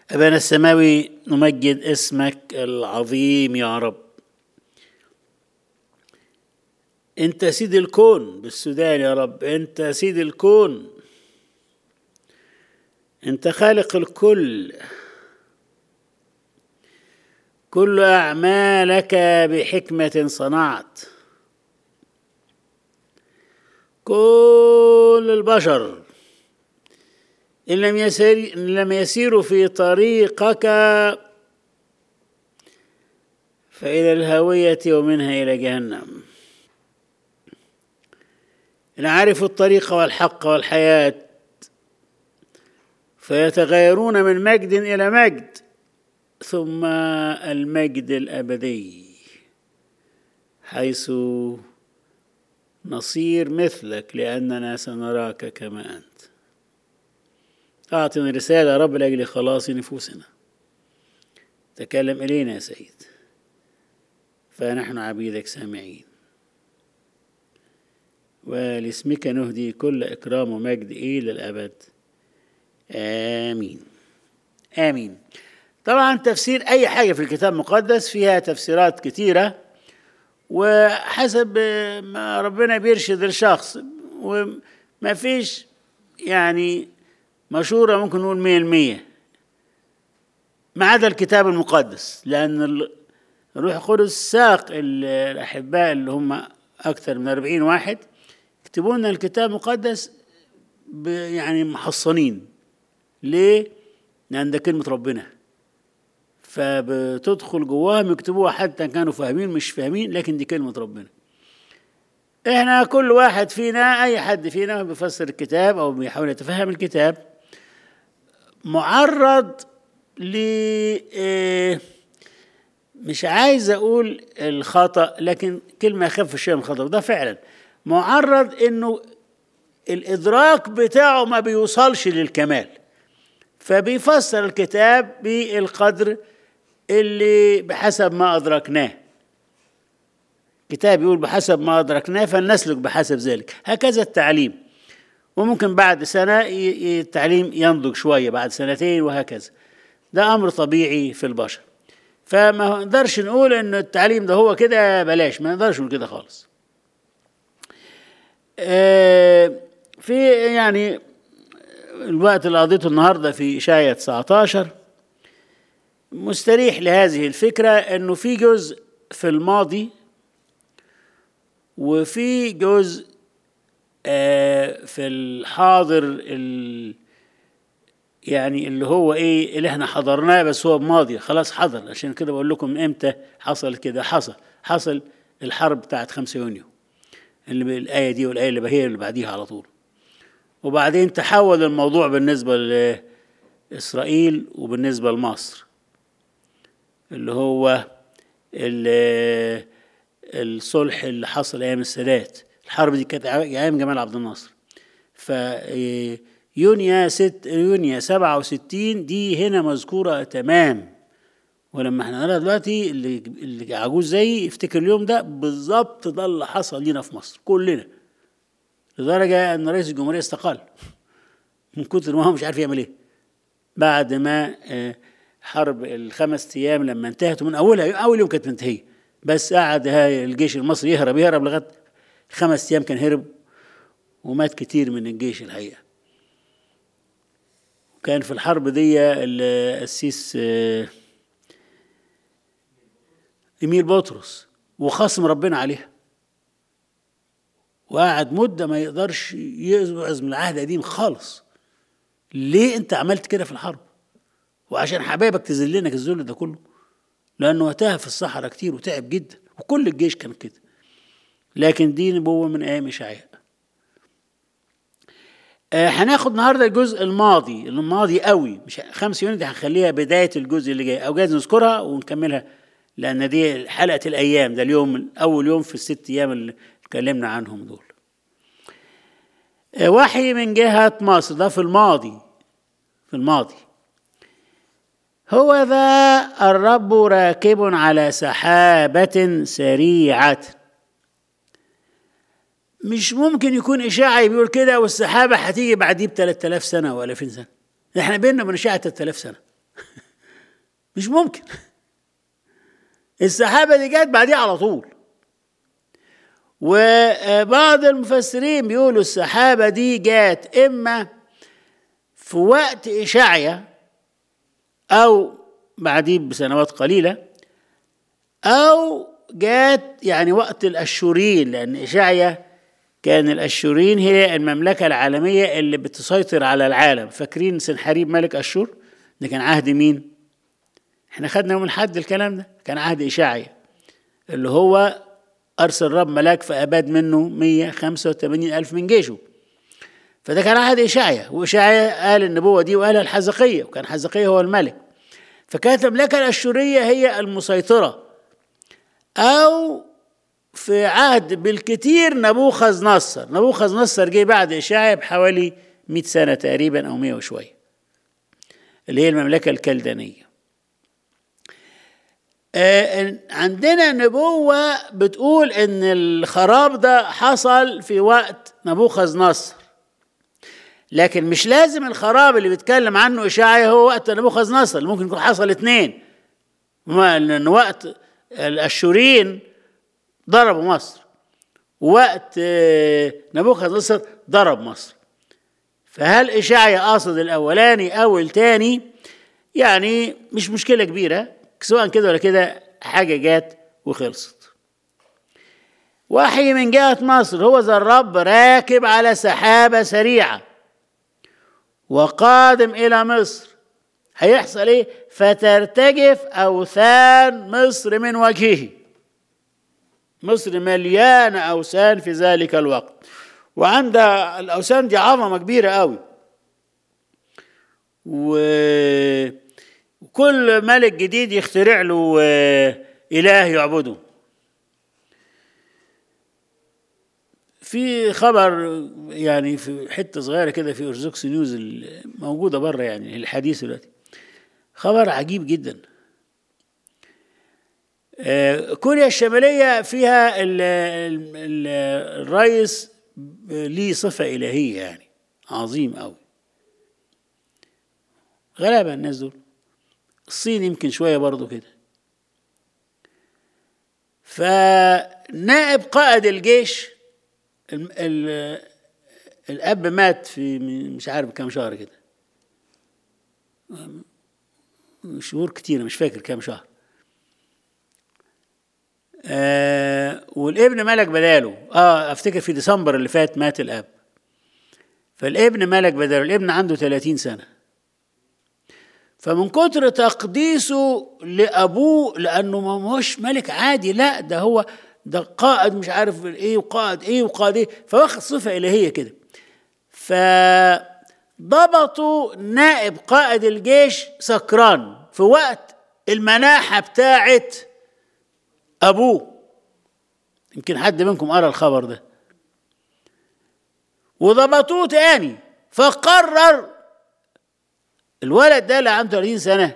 أبانا السماوي نمجد اسمك العظيم يا رب أنت سيد الكون بالسودان يا رب أنت سيد الكون أنت خالق الكل كل أعمالك بحكمة صنعت كل البشر إن لم يسير إن لم يسيروا في طريقك فإلى الهاوية ومنها إلى جهنم إن عرفوا الطريق والحق والحياة فيتغيرون من مجد إلى مجد ثم المجد الأبدي حيث نصير مثلك لأننا سنراك كما أنت أعطنا رسالة يا رب لأجل خلاص نفوسنا تكلم إلينا يا سيد فنحن عبيدك سامعين ولاسمك نهدي كل إكرام ومجد إلى الأبد آمين آمين طبعا تفسير أي حاجة في الكتاب المقدس فيها تفسيرات كتيرة وحسب ما ربنا بيرشد الشخص وما فيش يعني مشهورة ممكن نقول مية المية ما عدا الكتاب المقدس لأن الروح القدس ساق الأحباء اللي هم أكثر من أربعين واحد يكتبوا لنا الكتاب المقدس يعني محصنين ليه؟ لأن ده كلمة ربنا فبتدخل جواهم يكتبوها حتى كانوا فاهمين مش فاهمين لكن دي كلمة ربنا احنا كل واحد فينا اي حد فينا بيفسر الكتاب او بيحاول يتفهم الكتاب معرض ل مش عايز اقول الخطا لكن كلمه اخف شويه من الخطا وده فعلا معرض انه الادراك بتاعه ما بيوصلش للكمال فبيفسر الكتاب بالقدر اللي بحسب ما أدركناه كتاب يقول بحسب ما أدركناه فلنسلك بحسب ذلك هكذا التعليم وممكن بعد سنة التعليم ينضج شوية بعد سنتين وهكذا ده أمر طبيعي في البشر فما نقدرش نقول إن التعليم ده هو كده بلاش ما نقدرش نقول كده خالص في يعني الوقت اللي قضيته النهارده في إشاية 19 مستريح لهذه الفكرة إنه في جزء في الماضي وفي جزء في الحاضر ال يعني اللي هو ايه اللي احنا حضرناه بس هو ماضي خلاص حضر عشان كده بقول لكم امتى حصل كده حصل حصل الحرب بتاعت 5 يونيو اللي الآية دي والآية اللي هي اللي بعديها على طول وبعدين تحول الموضوع بالنسبة لإسرائيل وبالنسبة لمصر اللي هو الصلح اللي حصل أيام السادات الحرب دي كانت أيام جمال عبد الناصر ف يونيو ست يونيو 67 دي هنا مذكورة تمام ولما احنا نقرا دلوقتي اللي اللي عجوز زيي يفتكر اليوم ده بالظبط ده اللي حصل لينا في مصر كلنا لدرجة أن رئيس الجمهورية استقال من كتر ما هو مش عارف يعمل إيه بعد ما حرب الخمس أيام لما انتهت ومن أولها أول يوم كانت منتهية بس قعد الجيش المصري يهرب يهرب لغاية خمس أيام كان هرب ومات كتير من الجيش الحقيقة وكان في الحرب دي القسيس إيميل بطرس وخصم ربنا عليها وقعد مدة ما يقدرش يعز من العهد القديم خالص ليه انت عملت كده في الحرب وعشان حبايبك تذلنك الذل ده كله لانه تاه في الصحراء كتير وتعب جدا وكل الجيش كان كده لكن دي نبوة من ايام اشعياء آه هناخد النهارده الجزء الماضي الماضي قوي مش خمس يونت هنخليها بدايه الجزء اللي جاي او جايز نذكرها ونكملها لان دي حلقه الايام ده اليوم اول يوم في الست ايام اللي اتكلمنا عنهم دول وحي من جهة مصر ده في الماضي في الماضي هو ذا الرب راكب على سحابة سريعة مش ممكن يكون إشاعة بيقول كده والسحابة هتيجي بعديه ب 3000 سنة ولا 2000 سنة احنا بيننا من إشاعة 3000 سنة مش ممكن السحابة دي جت بعديها على طول وبعض المفسرين بيقولوا السحابة دي جات إما في وقت إشعيا أو بعديه بسنوات قليلة أو جات يعني وقت الأشورين لأن إشعيا كان الأشورين هي المملكة العالمية اللي بتسيطر على العالم فاكرين سنحريب ملك أشور ده كان عهد مين احنا خدنا يوم الحد الكلام ده كان عهد إشعيا اللي هو أرسل رب ملاك فأباد منه 185 ألف من جيشه فده كان عهد إشعيا وإشعيا قال النبوة دي وقالها الحزقية وكان حزقية هو الملك فكانت المملكة الأشورية هي المسيطرة أو في عهد بالكثير نبوخذ نصر نبوخذ نصر جه بعد إشعيا بحوالي 100 سنة تقريبا أو 100 وشوية اللي هي المملكة الكلدانية آه عندنا نبوة بتقول إن الخراب ده حصل في وقت نبوخذ نصر لكن مش لازم الخراب اللي بيتكلم عنه إشعيا هو وقت نبوخذ نصر ممكن يكون حصل اتنين لأن وقت الأشورين ضربوا مصر وقت نبوخذ نصر ضرب مصر فهل إشعيا قاصد الأولاني أو التاني يعني مش مشكلة كبيرة سواء كده ولا كده حاجة جات وخلصت وحي من جهة مصر هو ذا الرب راكب على سحابة سريعة وقادم إلى مصر هيحصل إيه؟ فترتجف أوثان مصر من وجهه مصر مليانة أوثان في ذلك الوقت وعند الأوثان دي عظمة كبيرة قوي وكل ملك جديد يخترع له إله يعبده في خبر يعني في حته صغيره كده في ارثوذكس نيوز موجوده بره يعني الحديث دلوقتي خبر عجيب جدا كوريا الشماليه فيها ال ال الرئيس ليه صفه الهيه يعني عظيم قوي غلابه الناس دول الصين يمكن شويه برضو كده فنائب قائد الجيش ال ال الاب مات في مش عارف كام شهر كده شهور كتير مش فاكر كام شهر آه والابن ملك بداله اه افتكر في ديسمبر اللي فات مات الاب فالابن ملك بداله الابن عنده 30 سنه فمن كتر تقديسه لابوه لانه ما هوش ملك عادي لا ده هو ده قائد مش عارف ايه وقائد ايه وقائد ايه فواخد صفه الهيه كده فضبطوا نائب قائد الجيش سكران في وقت المناحه بتاعت ابوه يمكن حد منكم قرا الخبر ده وضبطوه تاني فقرر الولد ده اللي عنده 30 سنه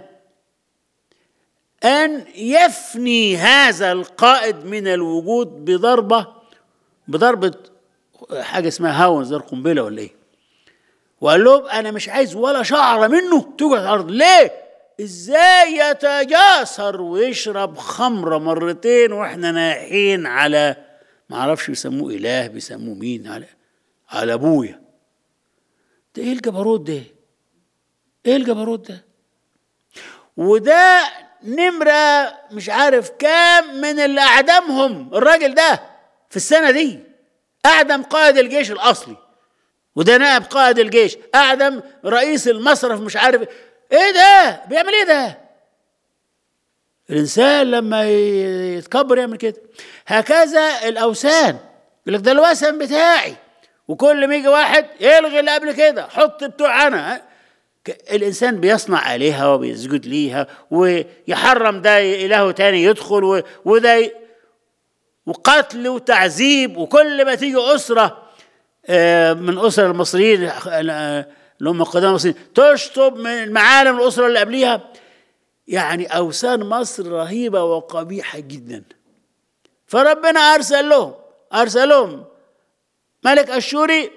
أن يفني هذا القائد من الوجود بضربة بضربة حاجة اسمها هاون زي قنبلة ولا إيه وقال لهم أنا مش عايز ولا شعرة منه توجد على الأرض ليه؟ إزاي يتجاسر ويشرب خمرة مرتين وإحنا نايحين على ما أعرفش بيسموه إله بيسموه مين على على أبويا ده إيه الجبروت ده؟ إيه الجبروت ده؟ وده نمرة مش عارف كام من اللي أعدمهم الراجل ده في السنة دي أعدم قائد الجيش الأصلي وده نائب قائد الجيش أعدم رئيس المصرف مش عارف إيه ده بيعمل إيه ده الإنسان لما يتكبر يعمل كده هكذا الأوثان يقول لك ده الوثن بتاعي وكل ما يجي واحد يلغي اللي قبل كده حط بتوع أنا الانسان بيصنع الهه وبيسجد ليها ويحرم ده اله تاني يدخل وده وقتل وتعذيب وكل ما تيجي اسره من اسر المصريين اللي هم قدام المصريين تشطب من معالم الاسره اللي قبليها يعني اوثان مصر رهيبه وقبيحه جدا فربنا ارسل لهم ارسل لهم ملك اشوري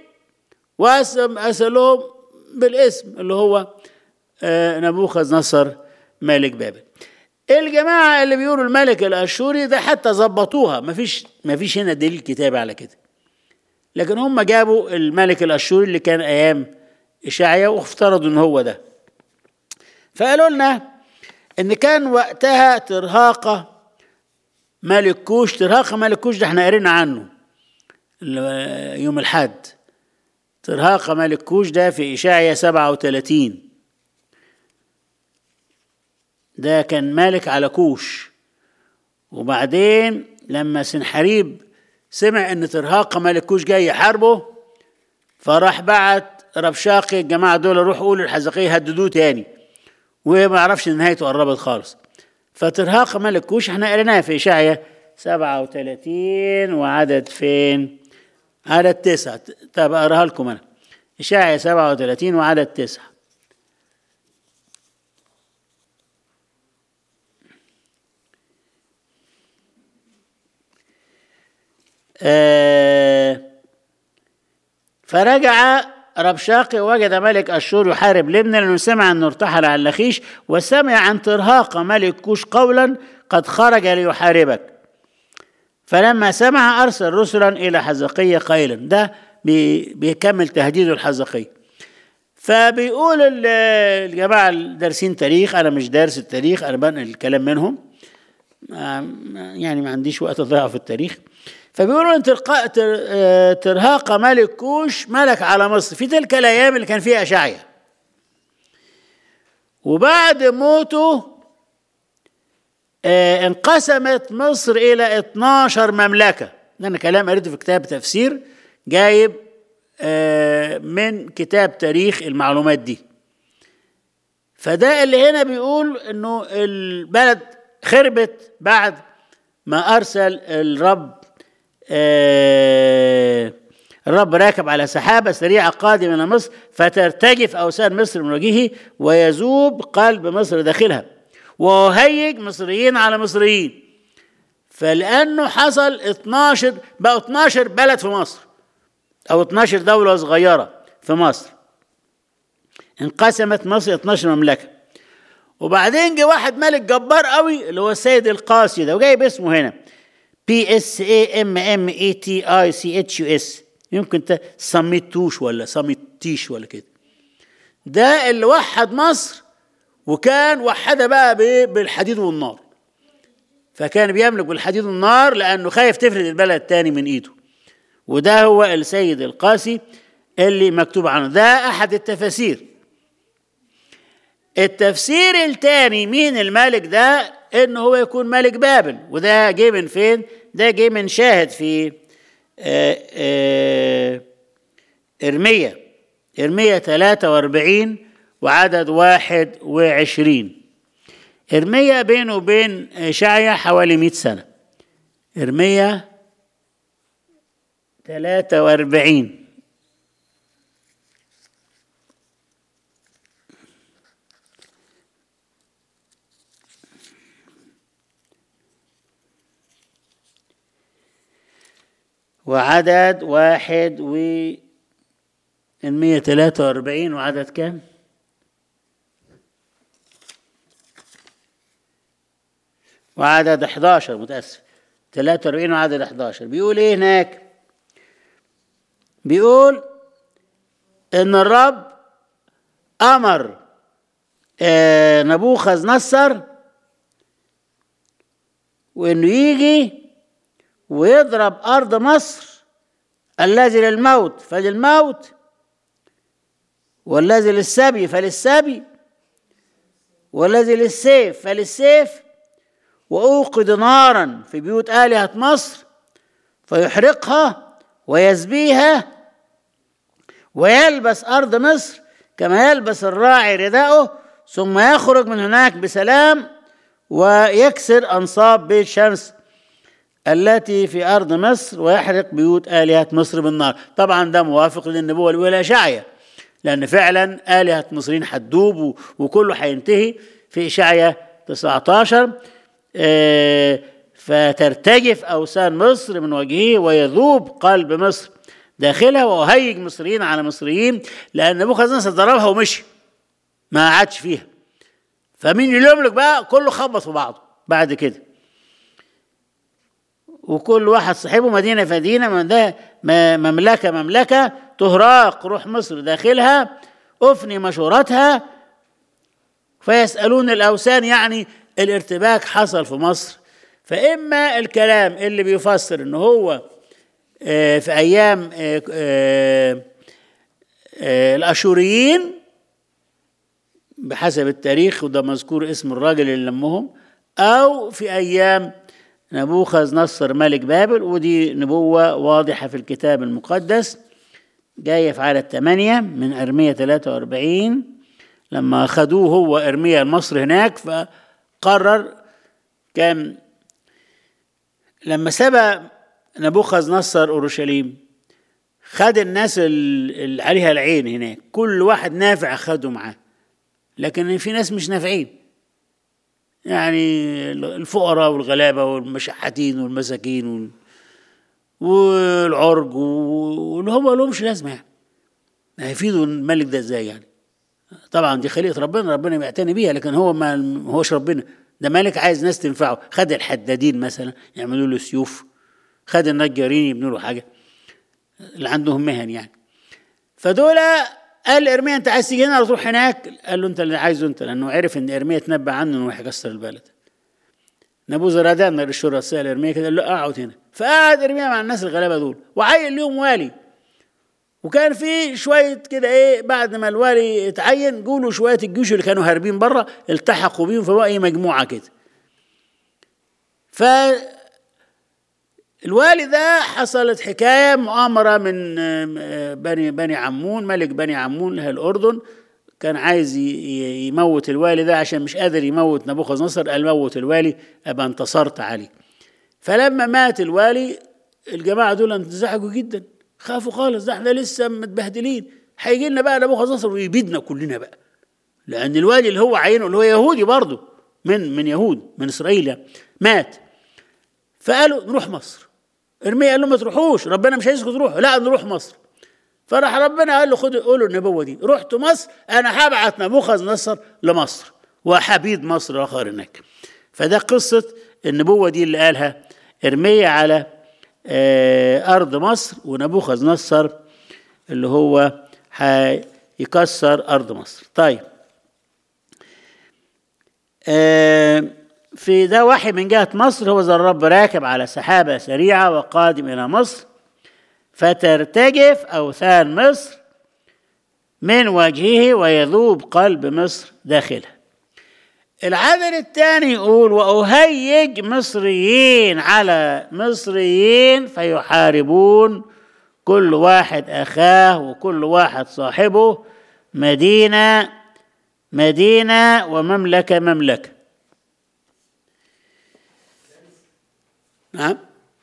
وارسل لهم بالاسم اللي هو نبوخذ نصر ملك بابل الجماعة اللي بيقولوا الملك الأشوري ده حتى ظبطوها مفيش مفيش هنا دليل كتابي على كده لكن هم جابوا الملك الأشوري اللي كان أيام إشعيا وافترضوا إن هو ده فقالوا لنا إن كان وقتها ترهاقة ملك كوش ترهاقة ملك كوش ده احنا قرينا عنه يوم الحد ترهاقة ملك كوش ده في إشعيا 37 ده كان مالك على كوش وبعدين لما سنحريب سمع ان ترهاقة ملك كوش جاي يحاربه فراح بعت ربشاقي الجماعة دول روحوا قولوا الحزقية هددوه تاني وما يعرفش ان نهايته قربت خالص فترهاق ملك كوش احنا قريناها في إشعيا 37 وعدد فين؟ عدد تسعة طب أقراها لكم أنا إشعيا 37 وعدد تسعة آه فرجع ربشاقي وجد ملك أشور يحارب لبنى لأنه سمع أنه ارتحل عن لخيش وسمع عن ترهاق ملك كوش قولا قد خرج ليحاربك فلما سمع أرسل رسلا إلى حزقية قائلا ده بيكمل تهديده الحزقية فبيقول الجماعة الدارسين تاريخ أنا مش دارس التاريخ أنا بنقل الكلام منهم يعني ما عنديش وقت أضيعه في التاريخ فبيقولوا ان ترهاق ملك كوش ملك على مصر في تلك الايام اللي كان فيها اشعيا وبعد موته انقسمت مصر الى 12 مملكه ده انا كلام قريته في كتاب تفسير جايب من كتاب تاريخ المعلومات دي فده اللي هنا بيقول انه البلد خربت بعد ما ارسل الرب الرب راكب على سحابة سريعة قادمة من مصر فترتجف أوسان مصر من وجهه ويذوب قلب مصر داخلها وهيج مصريين على مصريين فلأنه حصل 12 بقوا 12 بلد في مصر أو 12 دولة صغيرة في مصر انقسمت مصر 12 مملكة وبعدين جه واحد ملك جبار قوي اللي هو السيد القاسي ده وجايب اسمه هنا بي اس اي ام ام اي تي اي سي اتش يو اس يمكن سميتوش ولا سميتيش ولا كده ده اللي وحد مصر وكان وحدها بقى بالحديد والنار فكان بيملك بالحديد والنار لانه خايف تفرد البلد تاني من ايده وده هو السيد القاسي اللي مكتوب عنه ده احد التفاسير التفسير الثاني مين الملك ده ان هو يكون ملك بابل وده جه من فين ده جه من شاهد في آآ آآ ارميا ارميا 43 وعدد 21 ارميا بينه وبين اشعيا حوالي 100 سنه ارميا 43 وعدد واحد و المية تلاتة وأربعين وعدد كام؟ وعدد 11 متأسف 43 وعدد 11 بيقول إيه هناك؟ بيقول إن الرب أمر آه نبوخذ نصر وإنه يجي ويضرب أرض مصر الذي للموت فللموت والذي للسبي فللسبي والذي للسيف فللسيف وأوقد نارا في بيوت آلهة مصر فيحرقها ويزبيها ويلبس أرض مصر كما يلبس الراعي رداءه ثم يخرج من هناك بسلام ويكسر أنصاب بيت شمس التي في أرض مصر ويحرق بيوت آلهة مصر بالنار طبعا ده موافق للنبوة الأولى إشعيا لأن فعلا آلهة مصرين هتدوب وكله هينتهي في إشعيا 19 آه فترتجف أوسان مصر من وجهه ويذوب قلب مصر داخلها وهيج مصريين على مصريين لأن نبوخذ نصر ضربها ومشي ما عادش فيها فمين اللي يملك بقى كله خبط في بعضه بعد كده وكل واحد صاحبه مدينة فدينة من ده م- مملكة مملكة تهراق روح مصر داخلها أفني مشورتها فيسألون الأوثان يعني الارتباك حصل في مصر فإما الكلام اللي بيفسر إن هو آه، في أيام آه، آه، آه، الأشوريين بحسب التاريخ وده مذكور اسم الراجل اللي لمهم أو في أيام نبوخذ نصر ملك بابل ودي نبوة واضحة في الكتاب المقدس جاية في عدد 8 من أرمية 43 لما خدوه هو إرميا مصر هناك فقرر كان لما سبى نبوخذ نصر أورشليم خد الناس ال- اللي عليها العين هناك كل واحد نافع خده معاه لكن في ناس مش نافعين يعني الفقراء والغلابة والمشحاتين والمساكين وال- والعرج واللي هم لهمش لازمة يعني هيفيدوا الملك ده ازاي يعني طبعا دي خليقة ربنا ربنا بيعتني بيها لكن هو ما ما هوش ربنا ده ملك عايز ناس تنفعه خد الحدادين مثلا يعملوا له سيوف خد النجارين يبنوا له حاجة اللي عندهم مهن يعني فدول قال ارميا انت عايز تيجي هنا ولا تروح هناك قال له انت اللي عايزه انت لانه عرف ان ارميا تنبأ عنه انه هيكسر البلد نبوذرادان الشرطة سأل ارميا كده قال له اقعد هنا فقعد ارميا مع الناس الغلابه دول وعين ليهم والي وكان في شويه كده ايه بعد ما الوالي اتعين جولوا شويه الجيوش اللي كانوا هاربين بره التحقوا بيهم فبقى ايه مجموعه كده ف الوالي ده حصلت حكايه مؤامره من آه، بني بني عمون ملك بني عمون اللي هي الاردن كان عايز ي- ي- يموت الوالي ده عشان مش قادر يموت نبوخذ نصر قال موت الوالي ابقى انتصرت عليه فلما مات الوالي الجماعه دول انزعجوا جدا خافوا خالص ده احنا لسه متبهدلين هيجي لنا بقى نبوخذ نصر ويبيدنا كلنا بقى لان الوالي اللي هو عينه اللي هو يهودي برضه من من يهود من اسرائيل يعني مات فقالوا نروح مصر ارميا قال له ما تروحوش ربنا مش عايزكم تروحوا لا نروح مصر فراح ربنا قال له خدوا قولوا النبوه دي رحت مصر انا هبعت نبوخذ نصر لمصر وحبيد مصر اخر هناك فده قصه النبوه دي اللي قالها ارميا على آه، ارض مصر ونبوخذ نصر اللي هو هيكسر ارض مصر طيب آه، في ده وحي من جهة مصر هو ذا الرب راكب على سحابة سريعة وقادم إلى مصر فترتجف أوثان مصر من وجهه ويذوب قلب مصر داخلها العدد الثاني يقول وأهيج مصريين على مصريين فيحاربون كل واحد أخاه وكل واحد صاحبه مدينة مدينة ومملكة مملكة نعم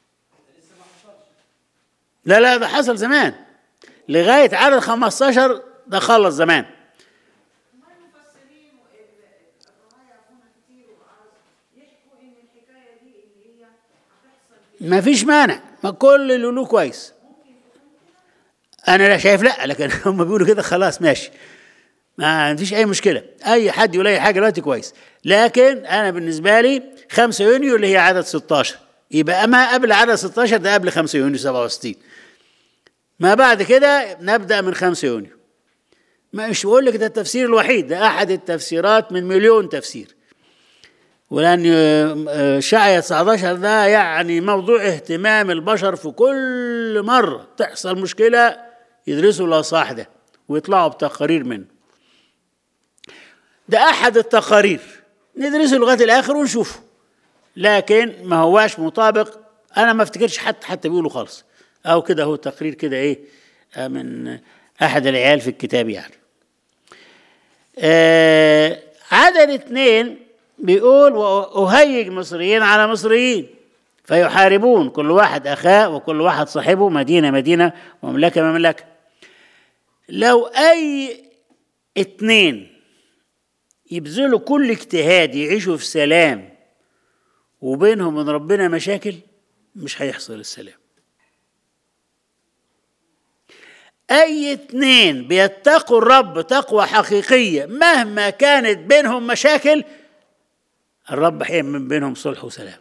لا لا ده حصل زمان لغاية عدد 15 ده خلص زمان ما المفسرين والرواية هنا كتير وعاوز يحكوا ان الحكاية دي اللي هي هتحصل في ما فيش مانع ما كل اللي له كويس انا لا شايف لا لكن هم بيقولوا كده خلاص ماشي ما فيش اي مشكله اي حد يقول اي حاجه دلوقتي كويس لكن انا بالنسبه لي 5 يونيو اللي هي عدد 16 يبقى ما قبل عدد 16 ده قبل 5 يونيو 67 ما بعد كده نبدا من 5 يونيو ما مش بقول لك ده التفسير الوحيد ده احد التفسيرات من مليون تفسير ولان آه، شعية 19 ده يعني موضوع اهتمام البشر في كل مره تحصل مشكله يدرسوا الاصحاح ده ويطلعوا بتقارير منه ده احد التقارير ندرسه لغايه الاخر ونشوفه لكن ما هواش مطابق انا ما افتكرش حتى حتى بيقولوا خالص او كده هو تقرير كده ايه آه، من احد العيال في الكتاب يعني آه عدد اثنين بيقول وأهيج مصريين على مصريين فيحاربون كل واحد أخاه وكل واحد صاحبه مدينة مدينة ومملكة مملكة لو أي اتنين يبذلوا كل اجتهاد يعيشوا في سلام وبينهم وبين ربنا مشاكل مش هيحصل السلام اي اتنين بيتقوا الرب تقوى حقيقيه مهما كانت بينهم مشاكل الرب هيعمل بينهم صلح وسلام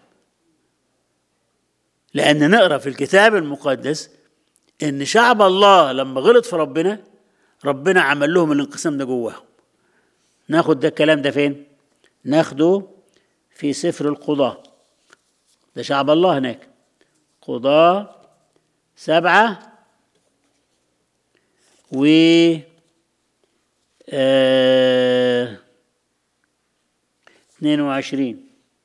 لان نقرا في الكتاب المقدس ان شعب الله لما غلط في ربنا ربنا عمل لهم الانقسام ده جواهم ناخد ده الكلام ده فين ناخده في سفر القضاة ده شعب الله هناك قضاة سبعة و آه، 22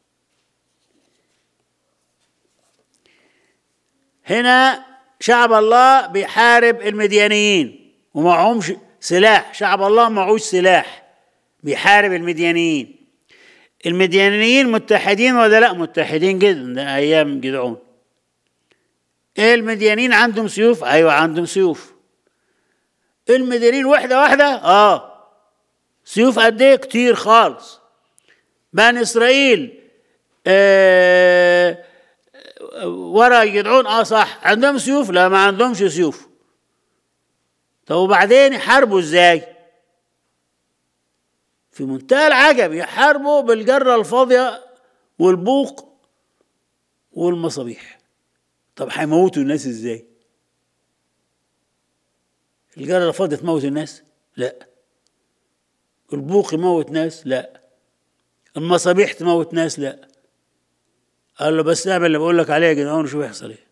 هنا شعب الله بيحارب المديانيين ومعهمش سلاح شعب الله معهوش سلاح بيحارب المديانيين المديانيين متحدين ولا لا متحدين جدا ده ايام جدعون ايه المديانيين عندهم سيوف ايوه عندهم سيوف المديانيين واحده واحده اه سيوف قد ايه كتير خالص بني اسرائيل آه ورا جدعون اه صح عندهم سيوف لا ما عندهمش سيوف طب وبعدين يحاربوا ازاي في منتهى العجب يحاربوا بالجرة الفاضية والبوق والمصابيح طب هيموتوا الناس ازاي الجرة الفاضية تموت الناس لا البوق يموت ناس لا المصابيح تموت ناس لا قال له بس اعمل اللي بقول لك عليه يا جدعان وشوف يحصل ايه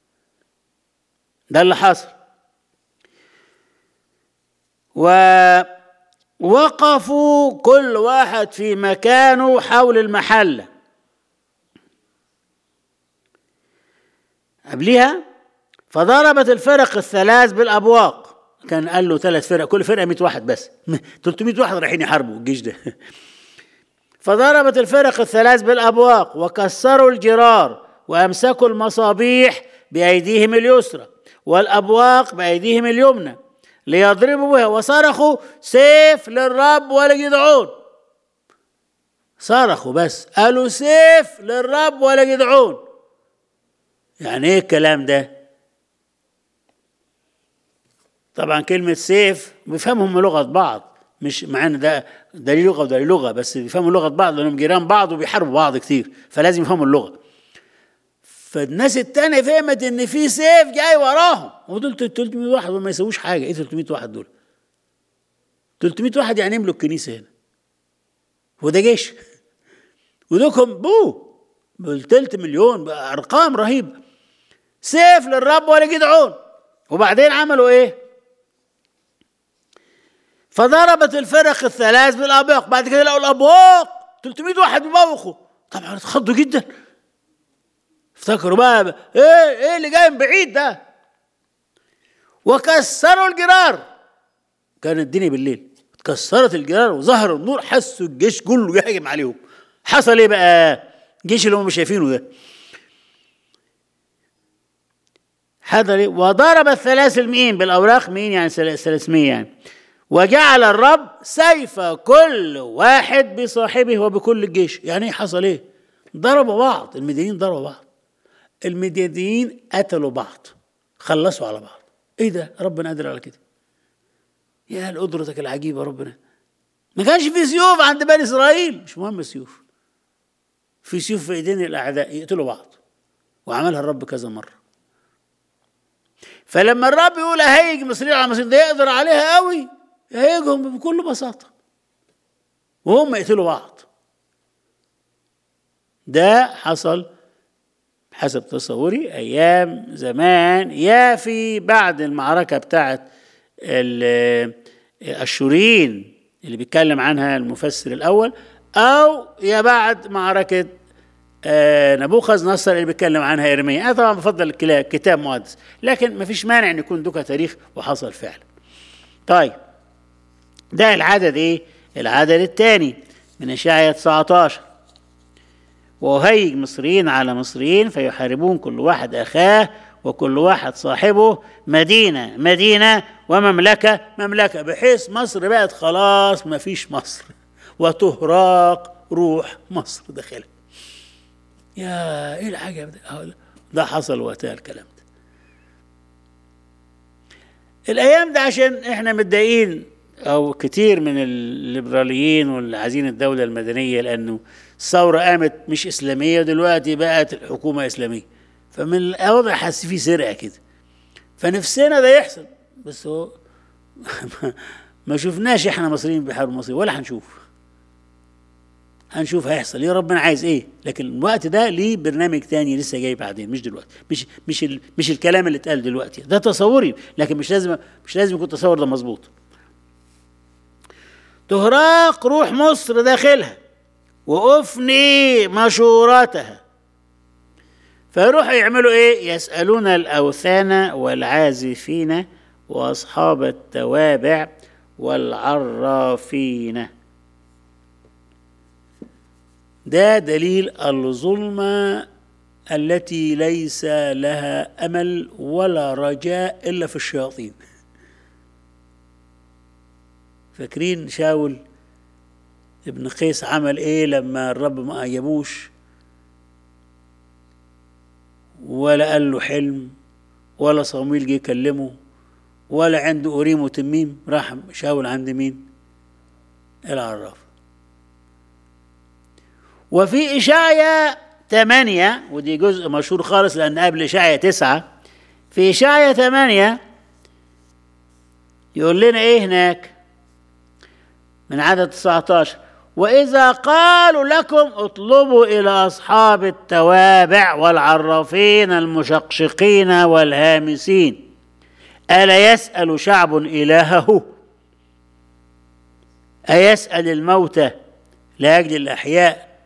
ده اللي حصل ووقفوا كل واحد في مكانه حول المحله قبلها فضربت الفرق الثلاث بالابواق كان قال له ثلاث فرق كل فرقه 100 واحد بس 300 واحد رايحين يحاربوا الجيش ده فضربت الفرق الثلاث بالابواق وكسروا الجرار وامسكوا المصابيح بايديهم اليسرى والابواق بايديهم اليمنى ليضربوا بها وصرخوا سيف للرب ولجدعون صرخوا بس قالوا سيف للرب ولجدعون يعني ايه الكلام ده طبعا كلمة سيف بيفهمهم لغة بعض مش مع ان ده ده ليه لغه وده ليه لغه بس بيفهموا لغه بعض لانهم جيران بعض وبيحاربوا بعض كتير فلازم يفهموا اللغه فالناس التانية فهمت ان في سيف جاي وراهم ودول 300 واحد وما يسووش حاجه ايه 300 واحد دول 300 واحد يعني يملوا الكنيسه هنا وده جيش ودوكم بو بالتلت مليون ارقام رهيبه سيف للرب ولا جدعون وبعدين عملوا ايه فضربت الفرق الثلاث بالابواق بعد كده لقوا الابواق 300 واحد بيبوخوا طبعا اتخضوا جدا افتكروا بقى ايه ايه اللي جاي من بعيد ده وكسروا الجرار كان الدنيا بالليل اتكسرت الجرار وظهر النور حسوا الجيش كله يهجم عليهم حصل ايه بقى الجيش اللي هم مش شايفينه ده حضر وضرب الثلاث المئين بالاوراق مين يعني 300 يعني وجعل الرب سيف كل واحد بصاحبه وبكل الجيش يعني ايه حصل ايه ضربوا بعض المدينين ضربوا بعض المدينين قتلوا بعض خلصوا على بعض ايه ده ربنا قادر على كده يا قدرتك العجيبه ربنا ما كانش في سيوف عند بني اسرائيل مش مهم السيوف في سيوف في ايدين الاعداء يقتلوا بعض وعملها الرب كذا مره فلما الرب يقول هيج مصريين على مصريين ده يقدر عليها قوي هيجهم بكل بساطة وهم يقتلوا بعض ده حصل حسب تصوري أيام زمان يا في بعد المعركة بتاعت الشورين اللي بيتكلم عنها المفسر الأول أو يا بعد معركة نبوخذ نصر اللي بيتكلم عنها إرميا أنا طبعا بفضل كتاب مقدس لكن ما فيش مانع أن يكون دوكا تاريخ وحصل فعلا طيب ده العدد ايه العدد الثاني من اشعياء 19 وهيج مصريين على مصريين فيحاربون كل واحد اخاه وكل واحد صاحبه مدينه مدينه ومملكه مملكه بحيث مصر بقت خلاص ما فيش مصر وتهراق روح مصر داخلها يا ايه العجب ده ده حصل وقتها الكلام ده الايام ده عشان احنا متضايقين او كتير من الليبراليين واللي عايزين الدوله المدنيه لانه الثوره قامت مش اسلاميه ودلوقتي بقت الحكومه اسلاميه فمن الوضع حاسس فيه سرقه كده فنفسنا ده يحصل بس هو ما شفناش احنا مصريين بيحاربوا المصريين ولا هنشوف هنشوف هيحصل يا ربنا عايز ايه لكن الوقت ده ليه برنامج تاني لسه جاي بعدين مش دلوقتي مش مش ال مش الكلام اللي اتقال دلوقتي ده تصوري لكن مش لازم مش لازم يكون التصور ده مظبوط تهراق روح مصر داخلها وافني مشورتها فيروحوا يعملوا ايه يسالون الاوثان والعازفين واصحاب التوابع والعرافين ده دليل الظلمة التي ليس لها أمل ولا رجاء إلا في الشياطين فاكرين شاول ابن قيس عمل ايه لما الرب ما أجابوش ولا قال له حلم ولا صمويل جه يكلمه ولا عنده أوريم وتميم راح شاول عند مين العراف وفي إشعيا ثمانية ودي جزء مشهور خالص لأن قبل إشعيا تسعة في إشعيا ثمانية يقول لنا إيه هناك من عدد 19 وإذا قالوا لكم اطلبوا إلى أصحاب التوابع والعرافين المشقشقين والهامسين ألا يسأل شعب إلهه أيسأل الموتى لأجل الأحياء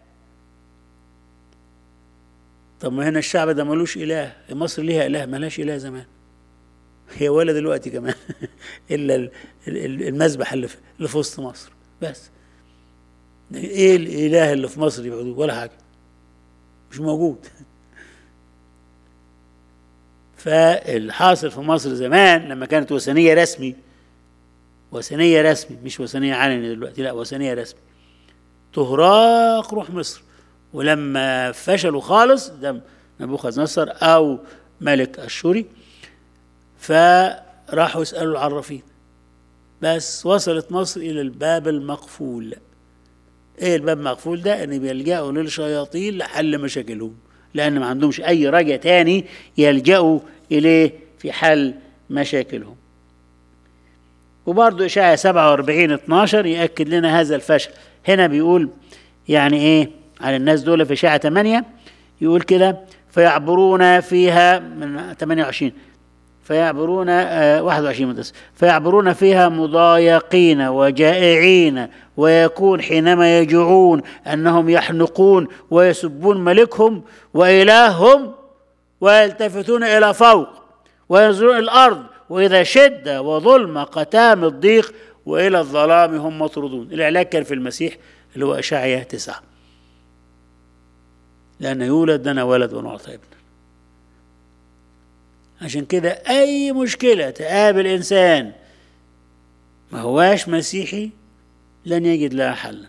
طب ما هنا الشعب ده ملوش إله مصر ليها إله ملاش إله زمان هي ولا دلوقتي كمان إلا المذبح اللي في وسط مصر بس ايه الاله اللي في مصر يعبدوه ولا حاجه مش موجود فالحاصل في مصر زمان لما كانت وثنيه رسمي وثنيه رسمي مش وثنيه علني دلوقتي لا وثنيه رسمي تهراق روح مصر ولما فشلوا خالص ده نبوخذ نصر او ملك اشوري فراحوا يسالوا العرافين بس وصلت مصر الى الباب المقفول ايه الباب المقفول ده ان بيلجأوا للشياطين لحل مشاكلهم لان ما عندهمش اي رجع تاني يلجأوا اليه في حل مشاكلهم وبرضه إشاعة 47 12 يأكد لنا هذا الفشل هنا بيقول يعني إيه على الناس دول في إشاعة 8 يقول كده فيعبرون فيها من 28 فيعبرون آه 21 مدرس فيعبرون فيها مضايقين وجائعين ويكون حينما يجوعون انهم يحنقون ويسبون ملكهم والههم ويلتفتون الى فوق وينظرون الارض واذا شده وظلمه قتام الضيق والى الظلام هم مطرودون العلاج كان في المسيح اللي هو اشعياء تسعه لان يولد لنا ولد ونعطى ابن عشان كده أي مشكلة تقابل إنسان ما هواش مسيحي لن يجد لها حلا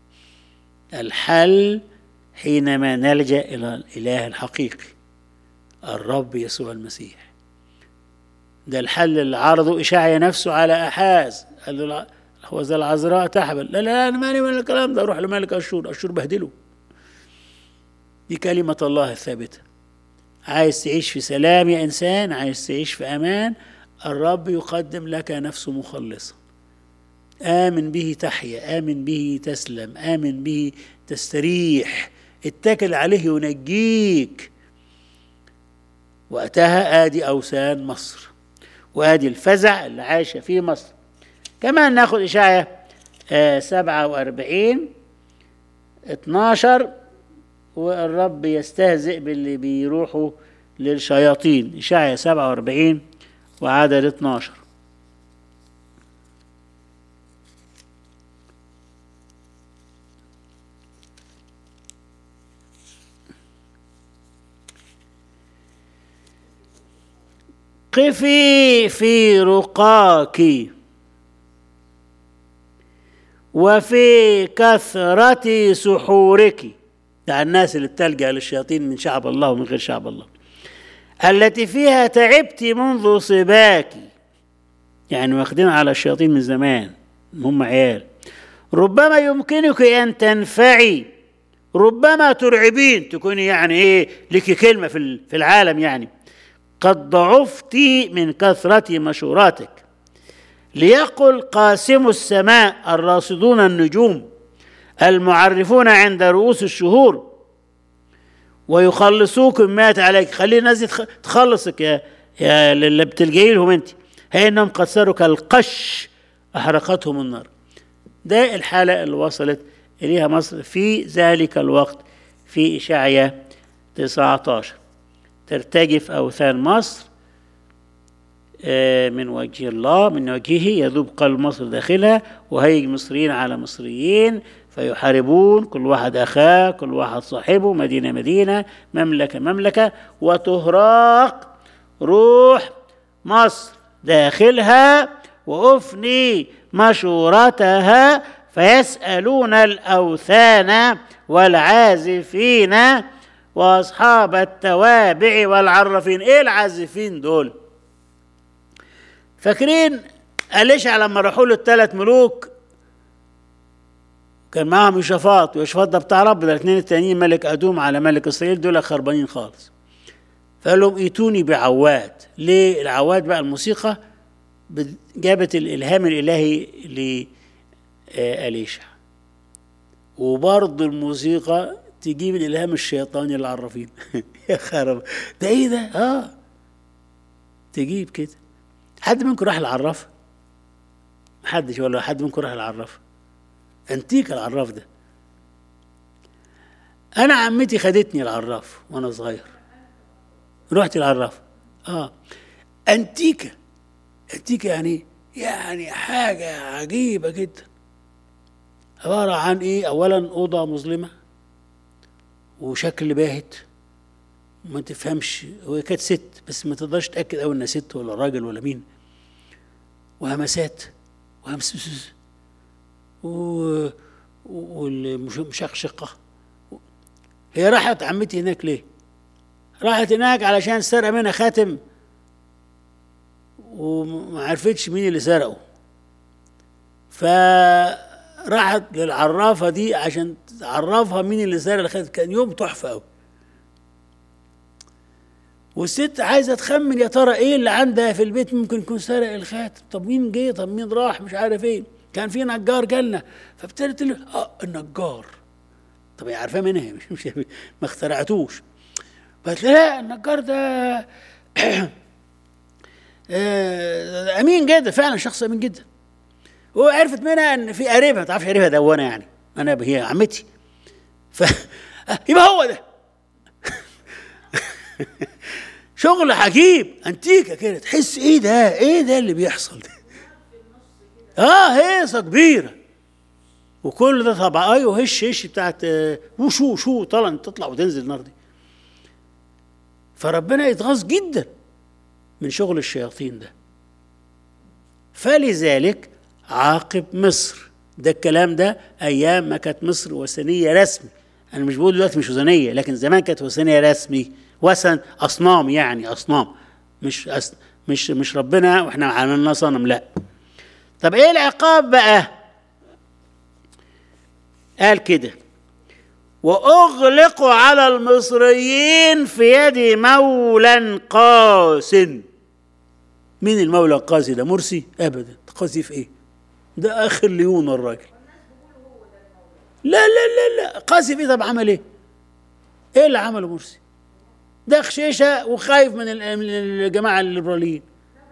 الحل حينما نلجأ إلى الإله الحقيقي الرب يسوع المسيح ده الحل اللي عرضه إشعيا نفسه على أحاز قال له هو ذا العذراء تحبل لا لا أنا مالي من الكلام ده روح لملك أشور أشور بهدله دي كلمة الله الثابته عايز تعيش في سلام يا انسان عايز تعيش في امان الرب يقدم لك نفسه مخلصا امن به تحيا امن به تسلم امن به تستريح اتكل عليه ينجيك وقتها ادي اوثان مصر وادي الفزع اللي عايشه فيه مصر كمان ناخد اشعيا آه سبعة وأربعين اتناشر والرب يستهزئ باللي بيروحوا للشياطين إشعيا 47 وعدد 12 قفي في رقاك وفي كثرة سحورك بتاع الناس اللي بتلجأ للشياطين من شعب الله ومن غير شعب الله التي فيها تعبت منذ صباك يعني واخدين على الشياطين من زمان هم عيال ربما يمكنك ان تنفعي ربما ترعبين تكوني يعني ايه لك كلمه في ال- في العالم يعني قد ضعفت من كثره مشوراتك ليقل قاسم السماء الراصدون النجوم المعرفون عند رؤوس الشهور ويخلصوكم مات عليك خلي الناس دي تخ- تخلصك يا يا اللي بتلجئي لهم انت هي انهم قد صاروا كالقش احرقتهم النار ده الحاله اللي وصلت اليها مصر في ذلك الوقت في اشعياء 19 ترتجف اوثان مصر آه، من وجه الله من وجهه يذوب قلب مصر داخلها وهيج مصريين على مصريين فيحاربون كل واحد أخاه كل واحد صاحبه مدينة مدينة مملكة مملكة وتهراق روح مصر داخلها وأفني مشورتها فيسألون الأوثان والعازفين وأصحاب التوابع والعرفين إيه العازفين دول؟ فاكرين أليشع لما راحوا له الثلاث ملوك كان معاهم يشافاط ويشافاط ده بتاع ربنا الاثنين التانيين ملك ادوم على ملك اسرائيل دول خربانين خالص فقال لهم ايتوني بعواد ليه العواد بقى الموسيقى بت- جابت الالهام الالهي لأليشع وبرضه الموسيقى تجيب الالهام الشيطاني للعرافين يا خرب ده ايه ده اه تجيب كده حد منكم راح العراف محدش ولا حد منكم راح العراف انتيك العراف ده انا عمتي خدتني العراف وانا صغير رحت العراف اه انتيكه انتيكه يعني يعني حاجه عجيبه جدا عباره عن ايه اولا اوضه مظلمه وشكل باهت ما تفهمش هو كانت ست بس ما تقدرش تاكد قوي انها ست ولا راجل ولا مين وهمسات وهمسس و والمشقشقه هي راحت عمتي هناك ليه؟ راحت هناك علشان سرق منها خاتم وما عرفتش مين اللي سرقه فراحت للعرافه دي عشان تعرفها مين اللي سرق الخاتم كان يوم تحفه قوي والست عايزه تخمن يا ترى ايه اللي عندها في البيت ممكن يكون سرق الخاتم طب مين جه طب مين راح مش عارف ايه كان في نجار جالنا فابتدت تقول له اه النجار طب هي عارفاه منها مش, مش ما اخترعتوش فقالت لها لا النجار ده آه، امين جدا فعلا شخص امين جدا وعرفت منها ان في قريبها ما تعرفش قريبها ده وانا يعني انا هي عمتي ف آه، يبقى هو ده شغل عجيب انتيكه كده تحس ايه ده ايه ده اللي بيحصل ده اه هيصه كبيره وكل ده طبعا ايوه هش هش بتاعت آه، وشو شو طلع تطلع وتنزل النار دي فربنا يتغاظ جدا من شغل الشياطين ده فلذلك عاقب مصر ده الكلام ده ايام ما كانت مصر وثنيه رسمي انا مش بقول دلوقتي مش وثنيه لكن زمان كانت وثنيه رسمي وثن اصنام يعني اصنام مش أس مش مش ربنا واحنا عملنا صنم لا طب ايه العقاب بقى قال كده واغلق على المصريين في يد مولى قاس مين المولى القاسي ده مرسي ابدا قاسي في ايه ده اخر ليون الراجل لا لا لا لا قاسي في إيه؟ طب عمل ايه ايه اللي عمله مرسي ده خشيشه وخايف من ال- من الجماعه الليبراليين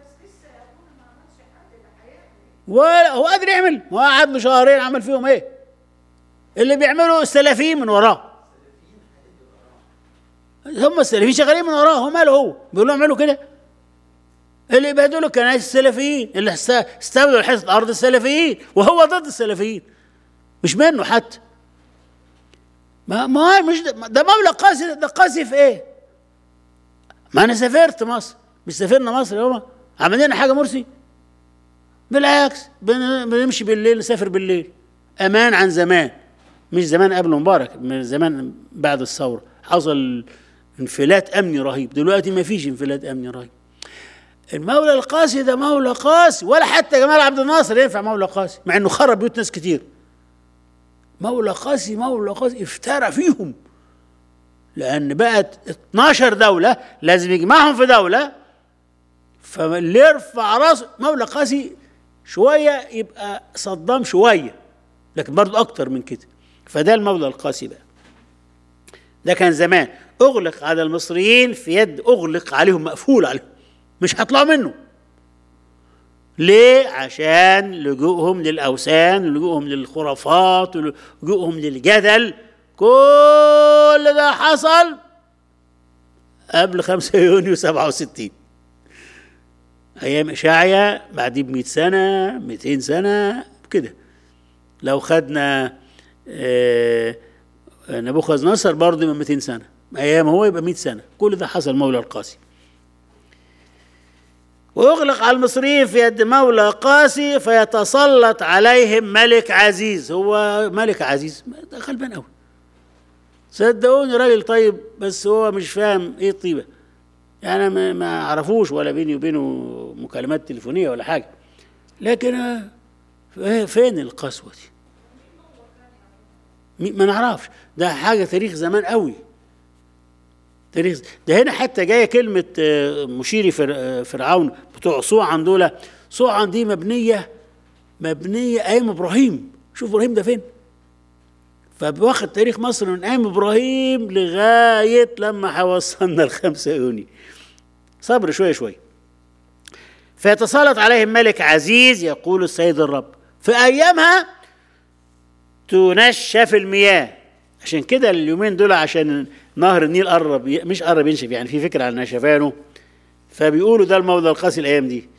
ولا هو قادر يعمل ما هو قعد له شهرين عمل فيهم ايه اللي بيعملوا السلفيين من وراه هم السلفيين شغالين من وراه هو ماله هو بيقولوا اعملوا كده اللي يبهدلوا كنائس السلفيين اللي است- استولوا حصة ارض السلفيين وهو ضد السلفيين مش منه حتى ما ما مش ده, ده مولى قاسي ده قاسي في ايه؟ ما انا سافرت مصر مش سافرنا مصر يوم عمل لنا حاجه مرسي بالعكس بن- بنمشي بالليل نسافر بالليل امان عن زمان مش زمان قبل مبارك من زمان بعد الثوره حصل انفلات امني رهيب دلوقتي ما فيش انفلات امني رهيب المولى القاسي ده مولى قاسي ولا حتى جمال عبد الناصر ينفع مولى قاسي مع انه خرب بيوت ناس كتير مولى قاسي مولى قاسي افترى فيهم لان بقت 12 دوله لازم يجمعهم في دوله فاللي يرفع راسه مولى قاسي شويه يبقى صدام شويه لكن برضه اكتر من كده فده المولى القاسي بقى ده كان زمان اغلق على المصريين في يد اغلق عليهم مقفول عليهم مش هيطلعوا منه ليه عشان لجوءهم للاوثان لجوءهم للخرافات لجوءهم للجدل كل ده حصل قبل 5 يونيو 67 ايام اشعيا بعديه ب 100 سنه 200 سنه كده لو خدنا آه نبوخذ نصر برضه من 200 سنه ايام هو يبقى 100 سنه كل ده حصل مولى القاسي ويغلق على المصريين في يد مولى قاسي فيتسلط عليهم ملك عزيز هو ملك عزيز ده غلبان قوي صدقوني راجل طيب بس هو مش فاهم ايه الطيبه يعني أنا ما ما اعرفوش ولا بيني وبينه مكالمات تليفونيه ولا حاجه لكن آه، فين القسوه دي مي- ما نعرفش ده حاجه تاريخ زمان قوي تاريخ ده هنا حتى جايه كلمه آه، مشيري فر- آه، فرعون بتوع صوعا دول صوعا دي مبنيه مبنيه ايام ابراهيم شوف ابراهيم ده فين فواخد تاريخ مصر من ايام ابراهيم لغايه لما هيوصلنا الخمسة يونيو صبر شويه شويه فيتسلط عليهم ملك عزيز يقول السيد الرب في ايامها تنشف المياه عشان كده اليومين دول عشان نهر النيل قرب ي- مش قرب ينشف يعني في فكره عن نشفانه فبيقولوا ده الموضع القاسي الايام دي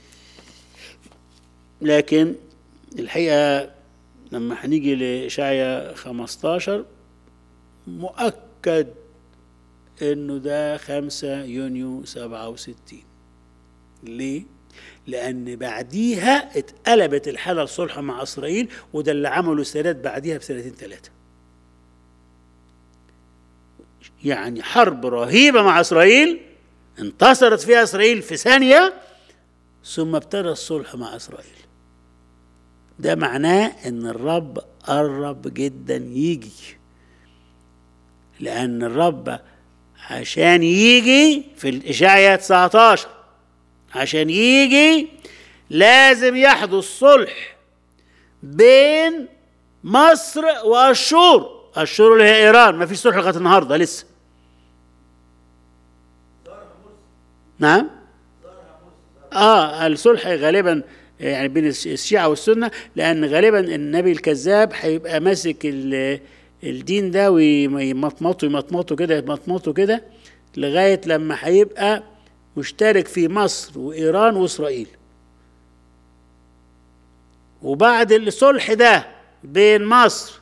لكن الحقيقه لما هنيجي لإشعيا 15 مؤكد انه ده 5 يونيو 67 ليه؟ لأن بعديها اتقلبت الحالة الصلح مع إسرائيل وده اللي عمله السادات بعديها بسنتين ثلاثة. يعني حرب رهيبة مع إسرائيل انتصرت فيها إسرائيل في ثانية ثم ابتدى الصلح مع إسرائيل. ده معناه ان الرب قرب جدا يجي لان الرب عشان يجي في الاشعياء 19 عشان يجي لازم يحدث صلح بين مصر واشور اشور اللي هي ايران ما فيش صلح لغايه النهارده لسه نعم اه الصلح غالبا يعني بين الش- الشيعة والسنة لأن غالبا النبي الكذاب هيبقى ماسك ال- الدين ده ويمطمطه يمطمطه كده يمطمطه كده لغاية لما هيبقى مشترك في مصر وإيران وإسرائيل وبعد الصلح ده بين مصر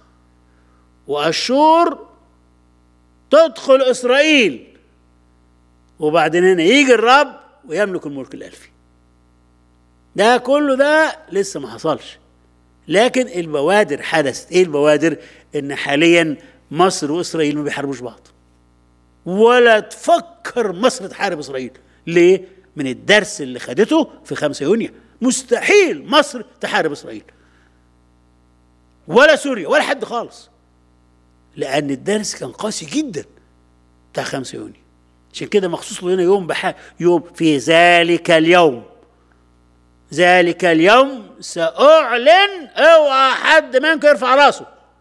وأشور تدخل إسرائيل وبعدين هنا يجي الرب ويملك الملك الألفي ده كله ده لسه ما حصلش لكن البوادر حدثت ايه البوادر ان حاليا مصر واسرائيل ما بيحاربوش بعض ولا تفكر مصر تحارب اسرائيل ليه من الدرس اللي خدته في 5 يونيو مستحيل مصر تحارب اسرائيل ولا سوريا ولا حد خالص لان الدرس كان قاسي جدا بتاع 5 يونيو عشان كده مخصوص له هنا يوم بح... يوم في ذلك اليوم ذلك اليوم سأعلن اوعى حد منكم يرفع راسه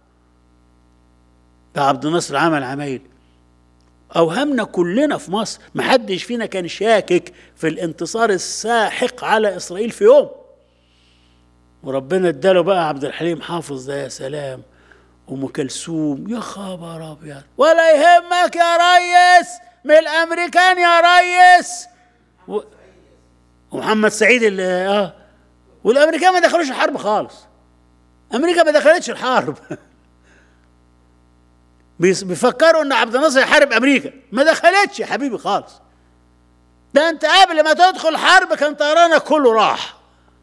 ده عبد الناصر عمل عمايل اوهمنا كلنا في مصر ما حدش فينا كان شاكك في الانتصار الساحق على اسرائيل في يوم وربنا اداله بقى عبد الحليم حافظ ده يا سلام ام كلثوم يا خبر ابيض ولا يهمك يا ريس من الامريكان يا ريس و... ومحمد سعيد اللي اه والامريكان ما دخلوش الحرب خالص امريكا ما دخلتش الحرب بيس- بيفكروا ان عبد الناصر يحارب امريكا ما دخلتش يا حبيبي خالص ده انت قبل ما تدخل حرب كان طيرانك كله راح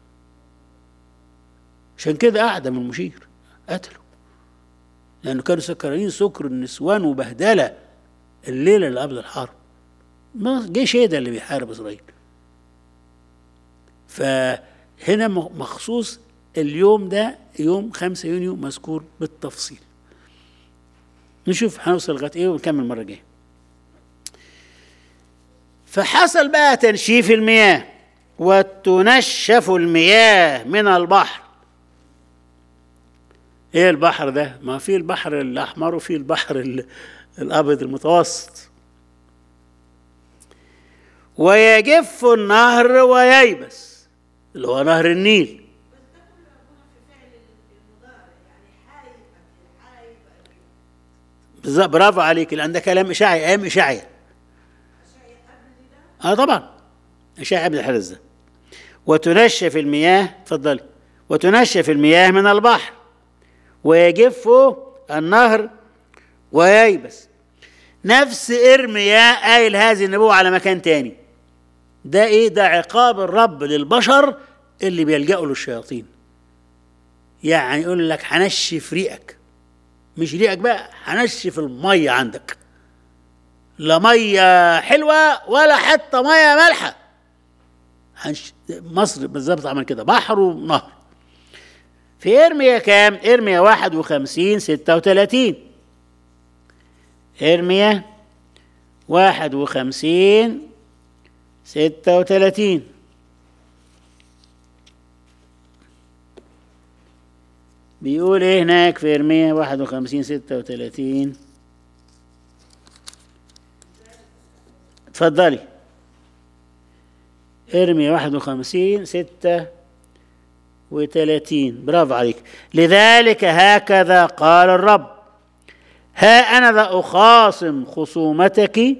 عشان كده اعدم المشير قتله لانه كانوا سكرانين سكر النسوان وبهدله الليله اللي قبل الحرب ما جيش ايه ده اللي بيحارب اسرائيل فهنا م- مخصوص اليوم ده يوم 5 يونيو مذكور بالتفصيل نشوف هنوصل لغايه ايه ونكمل المره الجايه فحصل بقى تنشيف المياه وتنشف المياه من البحر ايه البحر ده ما في البحر الاحمر وفي البحر ال- الابيض المتوسط ويجف النهر وييبس اللي هو نهر النيل بالظبط برافو عليك لان ده كلام اشاعي ايام اشاعيه اه طبعا اشاعي قبل الحدث ده وتنشف المياه اتفضلي وتنشف المياه من البحر ويجف النهر وييبس نفس ارمياء قايل هذه النبوة على مكان تاني ده ايه ده عقاب الرب للبشر اللي بيلجأوا للشياطين يعني يقول لك هنشف ريقك مش ريقك بقى هنشف المية عندك لا مية حلوة ولا حتى مية مالحة هنش... مصر بالظبط عمل كده بحر ونهر في ارميا كام؟ ارميا 51 36 ارميا 51 36 بيقول ايه هناك في ارميا 51 36 اتفضلي ارميا 51 6 وثلاثين برافو عليك لذلك هكذا قال الرب ها أنا ذا أخاصم خصومتك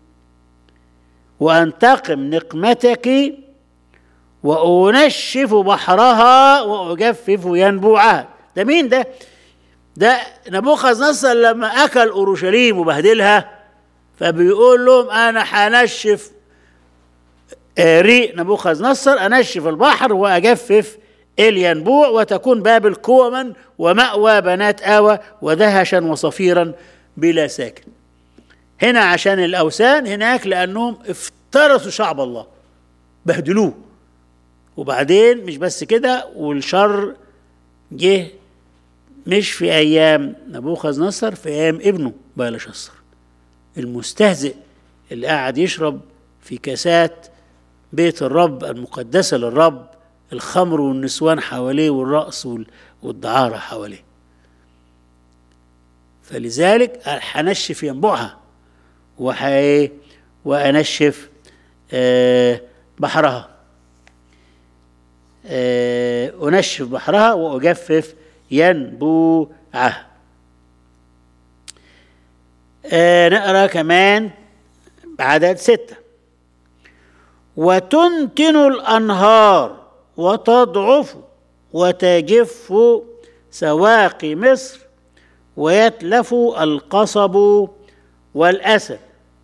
وأنتقم نقمتك وأنشف بحرها وأجفف ينبوعها ده مين ده؟ ده نبوخذ نصر لما أكل أورشليم وبهدلها فبيقول لهم أنا هنشف آه، ريق نبوخذ نصر أنشف البحر وأجفف الينبوع وتكون بابل كوما ومأوى بنات آوى ودهشا وصفيرا بلا ساكن هنا عشان الأوثان هناك لأنهم افترسوا شعب الله بهدلوه وبعدين مش بس كده والشر جه مش في أيام نبوخذ نصر في أيام ابنه بلشصر المستهزئ اللي قاعد يشرب في كاسات بيت الرب المقدسة للرب الخمر والنسوان حواليه والرقص وال- والدعارة حواليه فلذلك هنشف ينبوعها وحي وأنشف آه، بحرها آه، أنشف بحرها وأجفف ينبوعها آه، نقرأ كمان عدد ستة وتنتن الأنهار وتضعف وتجف سواقي مصر ويتلف القصب والأسد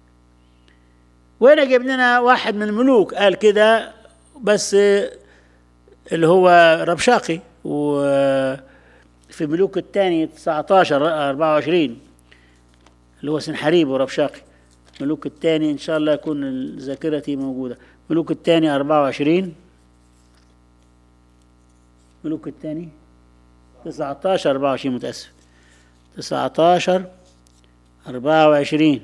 وهنا جاب لنا واحد من الملوك قال كده بس اللي هو ربشاقي وفي ملوك الثاني 19 24 اللي هو سنحريب وربشاقي ملوك الثاني ان شاء الله يكون ذاكرتي موجوده ملوك الثاني 24 ملوك الثاني 19 24 متاسف 19 24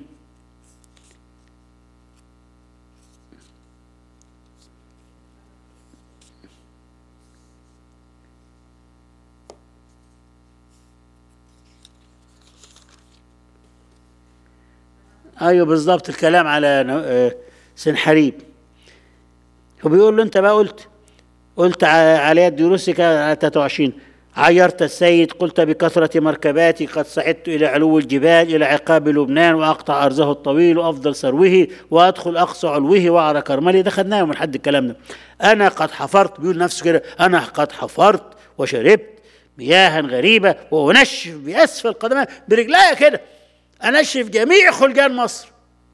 ايوه بالظبط الكلام على ن- آه، سنحريب وبيقول له انت بقى قلت قلت ع- على يد روسك على 23 عيرت السيد قلت بكثرة مركباتي قد صعدت إلى علو الجبال إلى عقاب لبنان وأقطع أرزه الطويل وأفضل ثروه وأدخل أقصى علوه وأعرى كرملي ده خدناه من حد الكلام ده أنا قد حفرت بيقول نفسه كده أنا قد حفرت وشربت مياها غريبة وأنشف بأسفل قدمي برجليا كده أنشف جميع خلجان مصر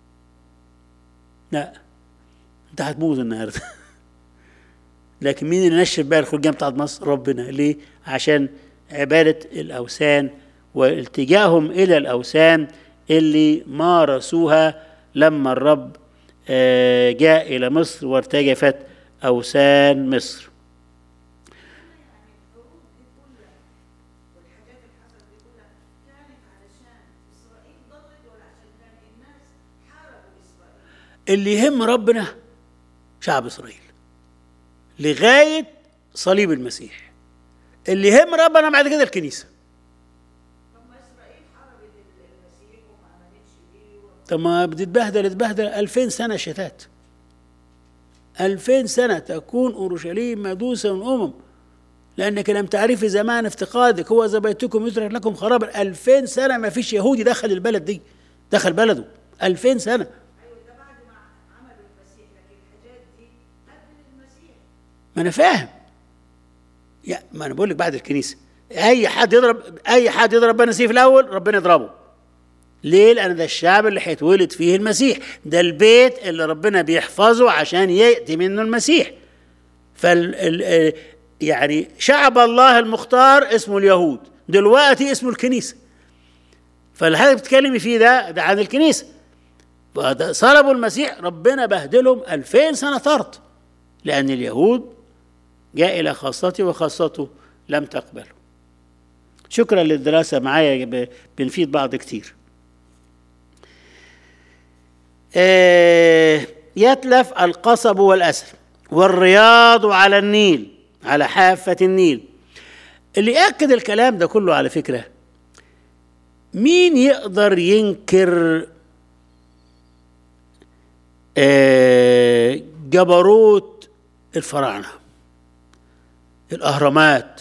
لا أنت هتموت النهارده لكن مين اللي نشف بقى الخلجان بتاعت مصر ربنا ليه عشان عبادة الأوثان والتجاههم إلى الأوثان اللي مارسوها لما الرب آه، جاء إلى مصر وارتجفت أوثان مصر يعني الحروب دي كلها والحاجات اللي حصلت دي كلها كانت علشان اسرائيل ضلت ولا عشان كان الناس حاربوا اسرائيل اللي يهم ربنا شعب إسرائيل لغاية صليب المسيح اللي يهم ربنا بعد كده الكنيسة طب ما اسرائيل حاربت المسيح وما امنتش بيه و- طب ما بتتبهدل تتبهدل 2000 سنة شتات 2000 سنة تكون أورشليم مدوسة من أمم لأنك لم تعرفي زمان افتقادك هو إذا بيتكم يترك لكم خرابا 2000 سنة ما فيش يهودي دخل البلد دي دخل بلده 2000 سنة ايوه ده بعد ما عملوا المسيح لكن الحاجات دي قبل المسيح ما أنا فاهم يا ما أنا بقول لك بعد الكنيسة أي حد يضرب أي حد يضرب بني سيف الأول ربنا يضربه ليه؟ لأن ده الشعب اللي هيتولد فيه المسيح ده البيت اللي ربنا بيحفظه عشان يأتي منه المسيح فال ال- يعني شعب الله المختار اسمه اليهود دلوقتي اسمه الكنيسة فاللي حضرتك بتتكلمي فيه ده ده عن الكنيسة فده صلبوا المسيح ربنا بهدلهم ألفين سنة طرد لأن اليهود جاء إلى خاصته وخاصته لم تقبله شكرا للدراسة معايا ب- بنفيد بعض كتير آه، يتلف القصب والأسر والرياض على النيل على حافة النيل اللي يأكد الكلام ده كله على فكرة مين يقدر ينكر آه، جبروت الفراعنة الأهرامات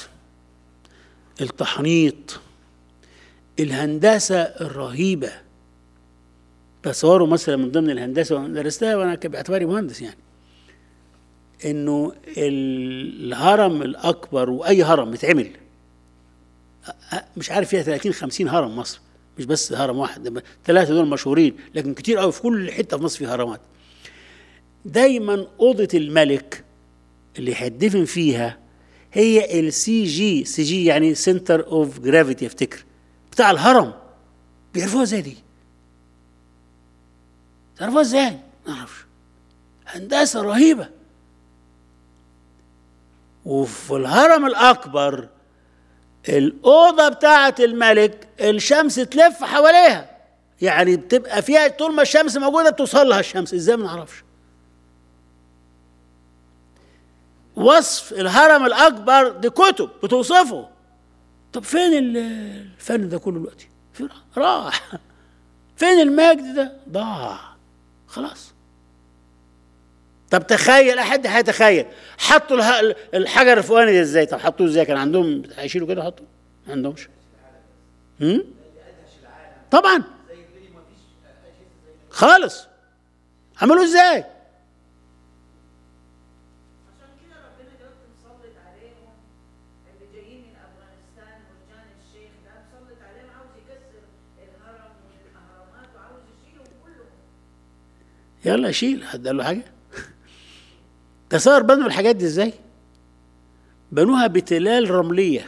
التحنيط الهندسة الرهيبة تصوروا مثلا من ضمن الهندسه وانا درستها وانا كان باعتباري مهندس يعني انه الهرم الاكبر واي هرم بيتعمل أ- أ- مش عارف فيها 30 50 هرم مصر مش بس هرم واحد ده ثلاثه دول مشهورين لكن كتير قوي في كل حته في مصر في هرمات دايما اوضه الملك اللي هيدفن فيها هي السي جي سي جي يعني سنتر اوف جرافيتي افتكر بتاع الهرم بيعرفوها زي دي تعرفوها ازاي؟ ما اعرفش هندسه رهيبه وفي الهرم الاكبر الاوضه بتاعه الملك الشمس تلف حواليها يعني بتبقى فيها طول ما الشمس موجوده توصل لها الشمس ازاي ما نعرفش وصف الهرم الاكبر دي كتب بتوصفه طب فين ال- الفن ده كله دلوقتي فين راح فين المجد ده ضاع خلاص طب تخيل احد هيتخيل حطوا اله- الحجر الفوقاني ده ازاي طب حطوه ازاي كان عندهم هيشيلوا كده حطوا ما عندهمش هم؟ طبعا خالص عملوا ازاي عشان كده ربنا دلوقتي مسلط عليهم اللي جايين من افغانستان مرجان الشيخ ده مسلط عليهم عاوز يكسر الهرم والاهرامات وعاوز يشيلهم كلهم يلا شيل حد قال له حاجه تصور بنوا الحاجات دي ازاي بنوها بتلال رمليه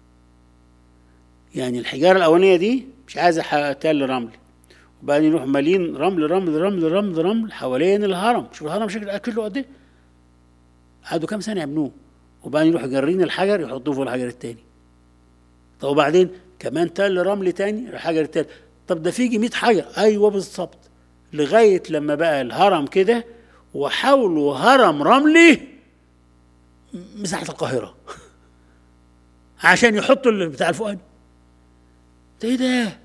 يعني الحجاره الاولانيه دي مش عايزه ح- تل رمل وبعدين يروح مالين رمل رمل رمل رمل رمل حوالين الهرم شوف الهرم شكل اكله قد ايه قعدوا كام سنه يبنوه وبعدين يروحوا جارين الحجر يحطوه فوق الحجر التاني طب وبعدين كمان تل رمل تاني الحجر التاني طب ده فيجي 100 حجر ايوه بالظبط لغايه لما بقى الهرم كده وحاولوا هرم رملي مساحه القاهره عشان يحطوا اللي بتاع الفؤاد ده ايه ده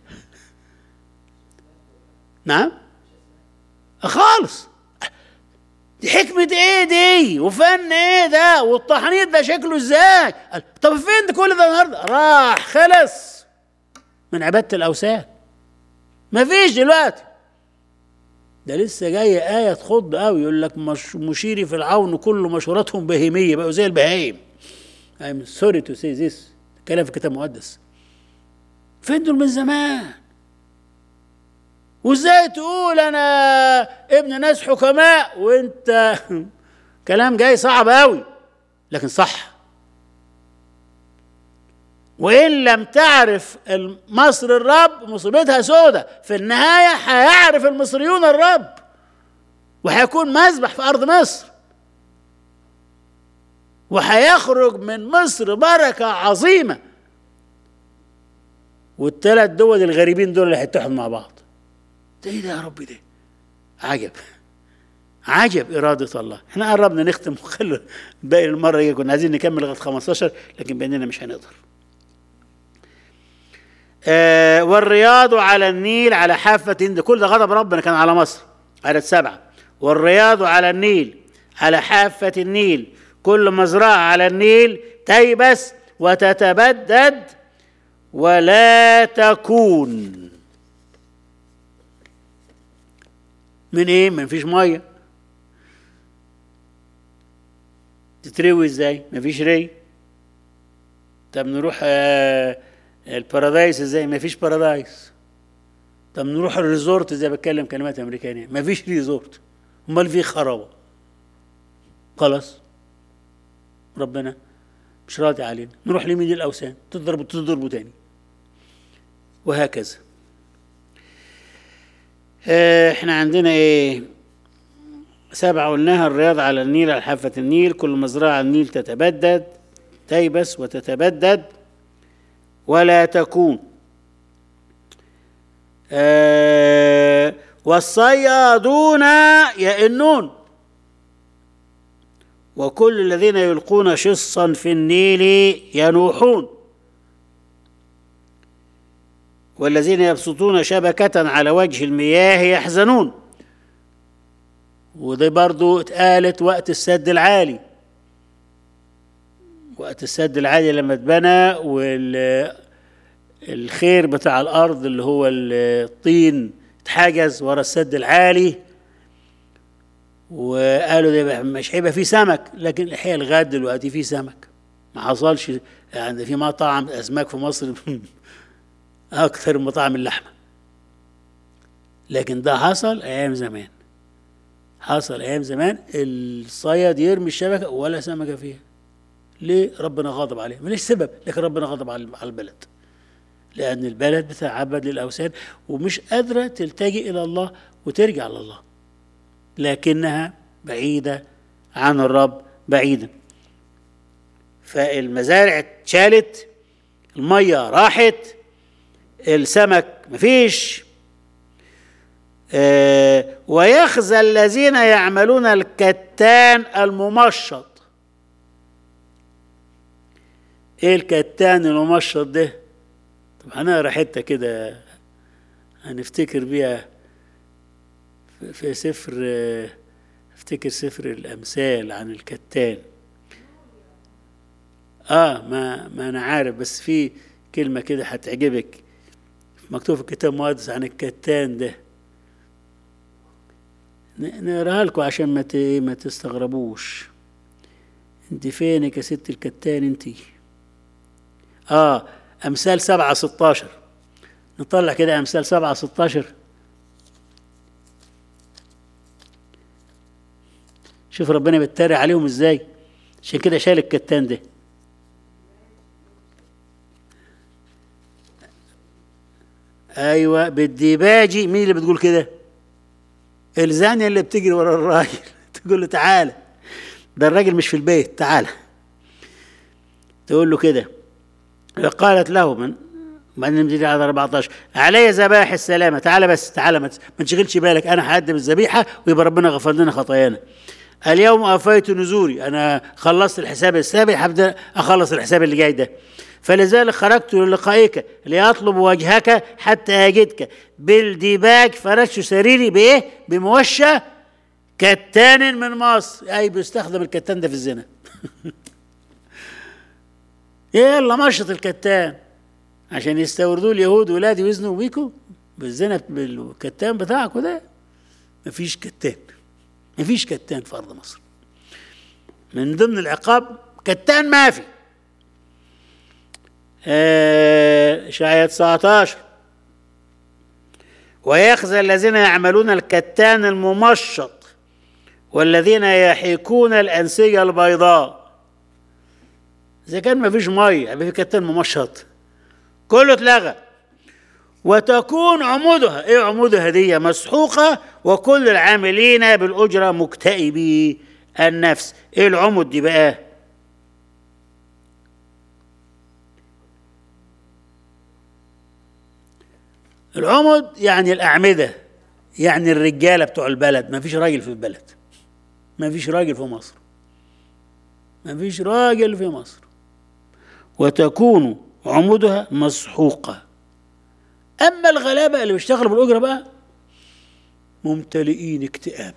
نعم خالص دي حكمة ايه دي وفن ايه ده والتحنيط ده شكله ازاي قال، طب فين ده كل ده النهارده راح خلص من عبادة الأوثان مفيش دلوقتي ده لسه جاية آية تخض قوي يقول لك مش مشيري في العون كل مشوراتهم بهيمية بقوا زي البهايم I'm sorry to say this كلام في الكتاب المقدس فين دول من زمان وازاي تقول انا ابن ناس حكماء وانت كلام جاي صعب قوي لكن صح وان لم تعرف مصر الرب مصيبتها سودة في النهايه هيعرف المصريون الرب وهيكون مذبح في ارض مصر وهيخرج من مصر بركة عظيمة والثلاث دول الغريبين دول اللي هيتحدوا مع بعض ده ايه ده يا رب ده عجب عجب إرادة الله احنا قربنا نختم وخلوا باقي المرة دي كنا عايزين نكمل لغاية 15 لكن بأننا مش هنقدر آه والرياض على النيل على حافة ده كل ده غضب ربنا كان على مصر عدد سبعة والرياض على النيل على حافة النيل كل مزرعة على النيل تيبس وتتبدد ولا تكون من ايه ما فيش ميه تتروي ازاي ما فيش ري طب نروح آه البارادايس ازاي ما فيش بارادايس طب نروح الريزورت ازاي بتكلم كلمات امريكانيه ما فيش ريزورت امال في خرابه خلاص ربنا مش راضي علينا نروح لمين الاوثان تضربوا تضربوا تاني وهكذا آه، احنا عندنا ايه سبعة قلناها الرياض على النيل على حافة النيل كل مزرعة على النيل تتبدد تيبس وتتبدد ولا تكون آه، والصيادون يئنون وكل الذين يلقون شصا في النيل ينوحون والذين يبسطون شبكة على وجه المياه يحزنون وده برضو اتقالت وقت السد العالي وقت السد العالي لما اتبنى والخير بتاع الأرض اللي هو الطين اتحجز ورا السد العالي وقالوا ده مش هيبقى فيه سمك لكن الحقيقة لغاية دلوقتي فيه سمك ما حصلش يعني في مطعم أسماك في مصر أكثر من مطاعم اللحمة لكن ده حصل أيام زمان حصل أيام زمان الصياد يرمي الشبكة ولا سمكة فيها ليه ربنا غضب عليه مليش سبب لكن ربنا غضب على على البلد لأن البلد بتتعبد للأوثان ومش قادرة تلتجئ إلى الله وترجع لله لكنها بعيدة عن الرب بعيدا فالمزارع اتشالت المية راحت السمك مفيش آه ويخزى الذين يعملون الكتان الممشط ايه الكتان الممشط ده طب هنقرا حته كده هنفتكر بيها في سفر افتكر سفر الامثال عن الكتان اه ما ما انا عارف بس في كلمه كده هتعجبك مكتوب في الكتاب المقدس عن الكتان ده نقراها لكم عشان ما ما تستغربوش انت فينك يا ست الكتان انت اه امثال سبعة ستاشر نطلع كده امثال سبعة ستاشر شوف ربنا بيتريق عليهم ازاي عشان كده شال الكتان ده ايوه بالديباجي مين اللي بتقول كده الزانية اللي بتجري ورا الراجل تقول له تعالى ده الراجل مش في البيت تعالى تقول له كده قالت له من بعدين نبتدي على 14 علي ذبائح السلامه تعالى بس تعالى ما تشغلش بالك انا هقدم الذبيحه ويبقى ربنا غفر لنا خطايانا اليوم افيت نزوري انا خلصت الحساب السابق هبدا اخلص الحساب اللي جاي ده فلذلك خرجت للقائك لأطلب وجهك حتى أجدك بالديباج فرشت سريري بإيه؟ بموشى كتان من مصر أي بيستخدم الكتان ده في الزنا يلا مشط الكتان عشان يستوردوه اليهود ولادي ويزنوا بيكوا بالزنا بالكتان بتاعكم ده مفيش كتان مفيش كتان في أرض مصر من ضمن العقاب كتان ما في إشعياء 19 ويخزى الذين يعملون الكتان الممشط والذين يحيكون الأنسية البيضاء إذا كان ما فيش مية يبقى في كتان ممشط كله اتلغى وتكون عمودها ايه عمودها دي مسحوقة وكل العاملين بالأجرة مكتئبي النفس ايه العمود دي بقى العمد يعني الأعمدة يعني الرجالة بتوع البلد ما فيش راجل في البلد ما فيش راجل في مصر ما فيش راجل في مصر وتكون عمودها مسحوقة أما الغلابة اللي بيشتغلوا بالأجرة بقى ممتلئين اكتئاب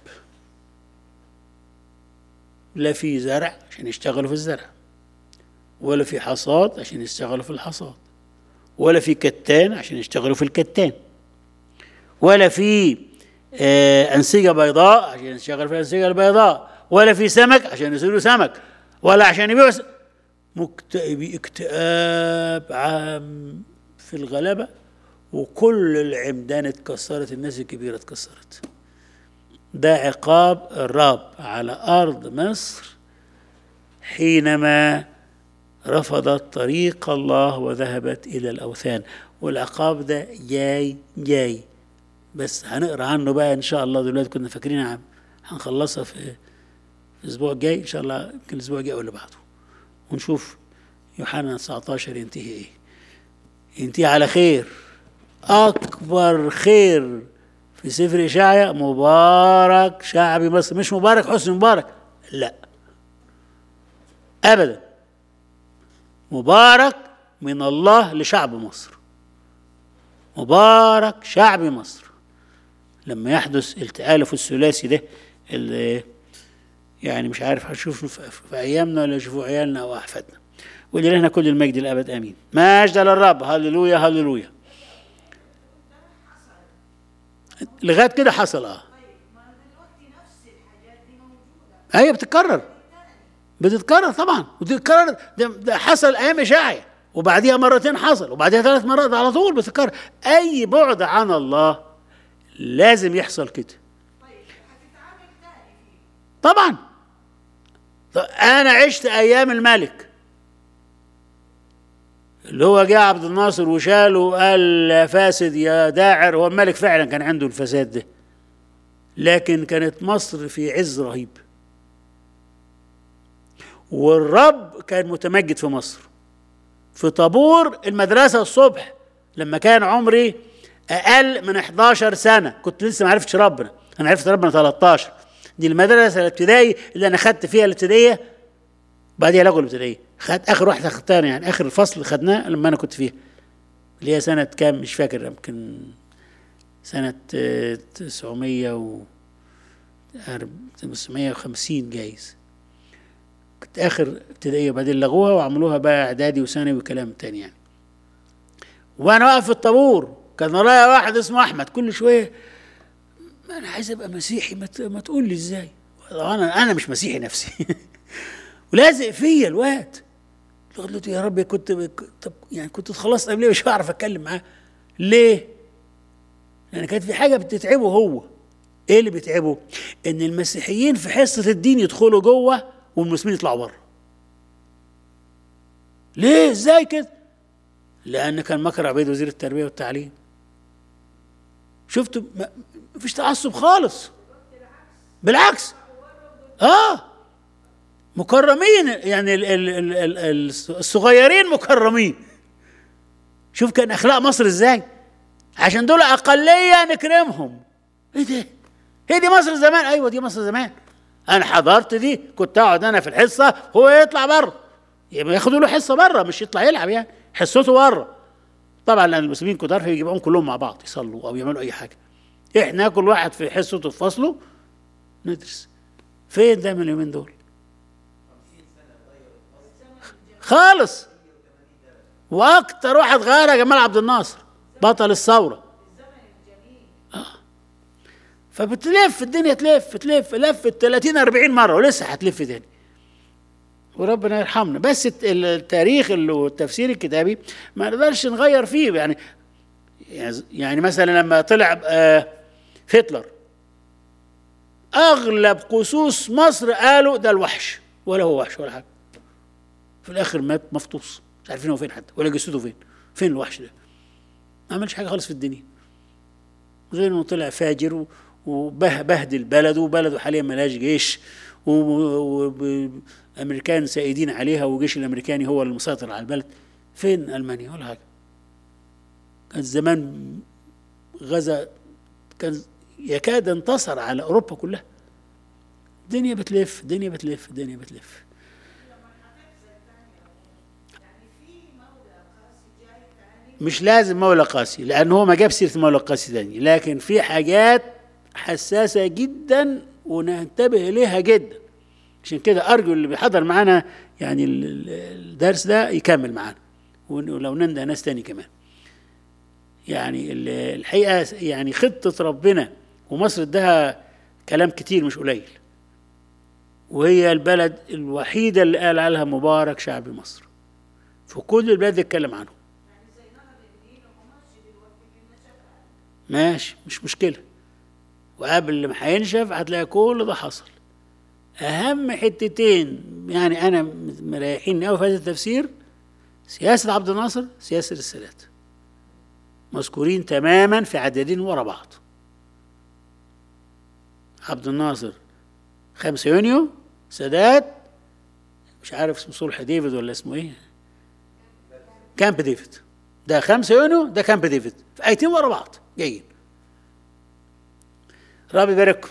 لا في زرع عشان يشتغلوا في الزرع ولا في حصاد عشان يشتغلوا في الحصاد ولا في كتان عشان يشتغلوا في الكتان ولا في آه أنسجة بيضاء عشان يشتغلوا في الأنسجة البيضاء ولا في سمك عشان يصيروا سمك ولا عشان يبيعوا س... مكتئب اكتئاب عام في الغلبة وكل العمدان اتكسرت الناس الكبيرة اتكسرت ده عقاب الرب على أرض مصر حينما رفضت طريق الله وذهبت إلى الأوثان والعقاب ده جاي جاي بس هنقرا عنه بقى إن شاء الله دلوقتي كنا فاكرين عم هنخلصها في في الأسبوع الجاي إن شاء الله يمكن الأسبوع الجاي أو اللي بعده ونشوف يوحنا 19 ينتهي إيه ينتهي على خير أكبر خير في سفر إشعيا مبارك شعب مصر مش مبارك حسن مبارك لا أبدا مبارك من الله لشعب مصر مبارك شعب مصر لما يحدث التآلف الثلاثي ده اللي يعني مش عارف هنشوفه في في ايامنا ولا يشوفوا عيالنا او احفادنا ولله كل المجد الابد امين مجد للرب هللويا هللويا لغايه كده حصل اه طيب ما دلوقتي نفس الحاجات دي موجوده ايوه بتتكرر بتتكرر طبعا وتتكرر ده, ده حصل ايام اشعيا وبعديها مرتين حصل وبعديها ثلاث مرات على طول بتتكرر اي بعد عن الله لازم يحصل كده طيب هتتعامل تاني فيه طبعا طب انا عشت ايام الملك اللي هو جاء عبد الناصر وشاله وقال يا فاسد يا داعر هو الملك فعلا كان عنده الفساد ده لكن كانت مصر في عز رهيب والرب كان متمجد في مصر في طابور المدرسة الصبح لما كان عمري أقل من 11 سنة كنت لسه ما عرفتش ربنا أنا عرفت ربنا 13 دي المدرسة الابتدائي اللي أنا خدت فيها الابتدائية بعديها لغوا الابتدائية خد آخر واحدة خدتها أنا يعني آخر الفصل خدناه لما أنا كنت فيها اللي هي سنة كام مش فاكر يمكن سنة آه، 900 و 950 جايز كنت اخر ابتدائيه وبعدين لغوها وعملوها بقى اعدادي وثانوي وكلام تاني يعني وانا واقف في الطابور كان ورايا واحد اسمه احمد كل شويه ما انا عايز ابقى مسيحي ما ت- ما تقول لي ازاي انا انا مش مسيحي نفسي ولازق فيا الواد قلت له يا رب كنت طب يعني كنت اتخلصت قبل مش هعرف اتكلم معاه ليه؟ لان كانت في حاجه بتتعبه هو ايه اللي بيتعبه؟ ان المسيحيين في حصه الدين يدخلوا جوه والمسلمين يطلعوا بره. ليه؟ ازاي كده؟ لان كان مكر عبيد وزير التربيه والتعليم. شفتوا ما فيش تعصب خالص. بالعكس اه مكرمين يعني ال ال ال ال ال الصغيرين مكرمين شوف كان اخلاق مصر ازاي عشان دول اقليه نكرمهم ايه ده هي دي مصر زمان ايوه دي مصر زمان انا حضرت دي كنت اقعد انا في الحصه هو يطلع بره يبقى ياخدوا له حصه بره مش يطلع يلعب يعني حصته بره طبعا لان المسلمين كتار فيجيبوهم كلهم مع بعض يصلوا او يعملوا اي حاجه احنا كل واحد في حصته في فصله ندرس فين ده من اليومين دول خالص واكتر واحد غير جمال عبد الناصر بطل الثوره آه. فبتلف الدنيا تلف تلف لفت 30 40 مره ولسه هتلف تاني وربنا يرحمنا بس الت- التاريخ اللي والتفسير الكتابي ما نقدرش نغير فيه يعني يعني مثلا لما طلع آه، هتلر اغلب قصوص مصر قالوا ده الوحش ولا هو وحش ولا حاجه في الاخر مات مفطوس مش عارفين هو فين حتى ولا جثته فين فين الوحش ده ما عملش حاجه خالص في الدنيا غير انه طلع فاجر و- وبهدل بلده وبلده حاليا ملاش جيش وامريكان سائدين عليها والجيش الامريكاني هو المسيطر على البلد فين المانيا ولا حاجه كان زمان غزا كان يكاد انتصر على اوروبا كلها الدنيا بتلف الدنيا بتلف الدنيا بتلف مش لازم مولى قاسي لان هو ما جاب سيره مولى قاسي تاني لكن في حاجات حساسه جدا وننتبه اليها جدا عشان كده ارجو اللي بيحضر معانا يعني ال- ال- الدرس ده يكمل معانا ون- ولو نندى ناس تاني كمان يعني ال- الحقيقه يعني خطه ربنا ومصر ادها كلام كتير مش قليل وهي البلد الوحيده اللي قال عليها مبارك شعب مصر في كل البلاد اتكلم عنه ماشي مش مشكله وقبل ما هينشف هتلاقي كل ده حصل اهم حتتين يعني انا مريحين قوي في هذا التفسير سياسه عبد الناصر سياسه السادات مذكورين تماما في عددين ورا بعض عبد الناصر 5 يونيو سادات مش عارف اسمه صلح ديفيد ولا اسمه ايه كامب ديفيد ده 5 يونيو ده كامب ديفيد في ايتين ورا بعض جايين ربي يبارككم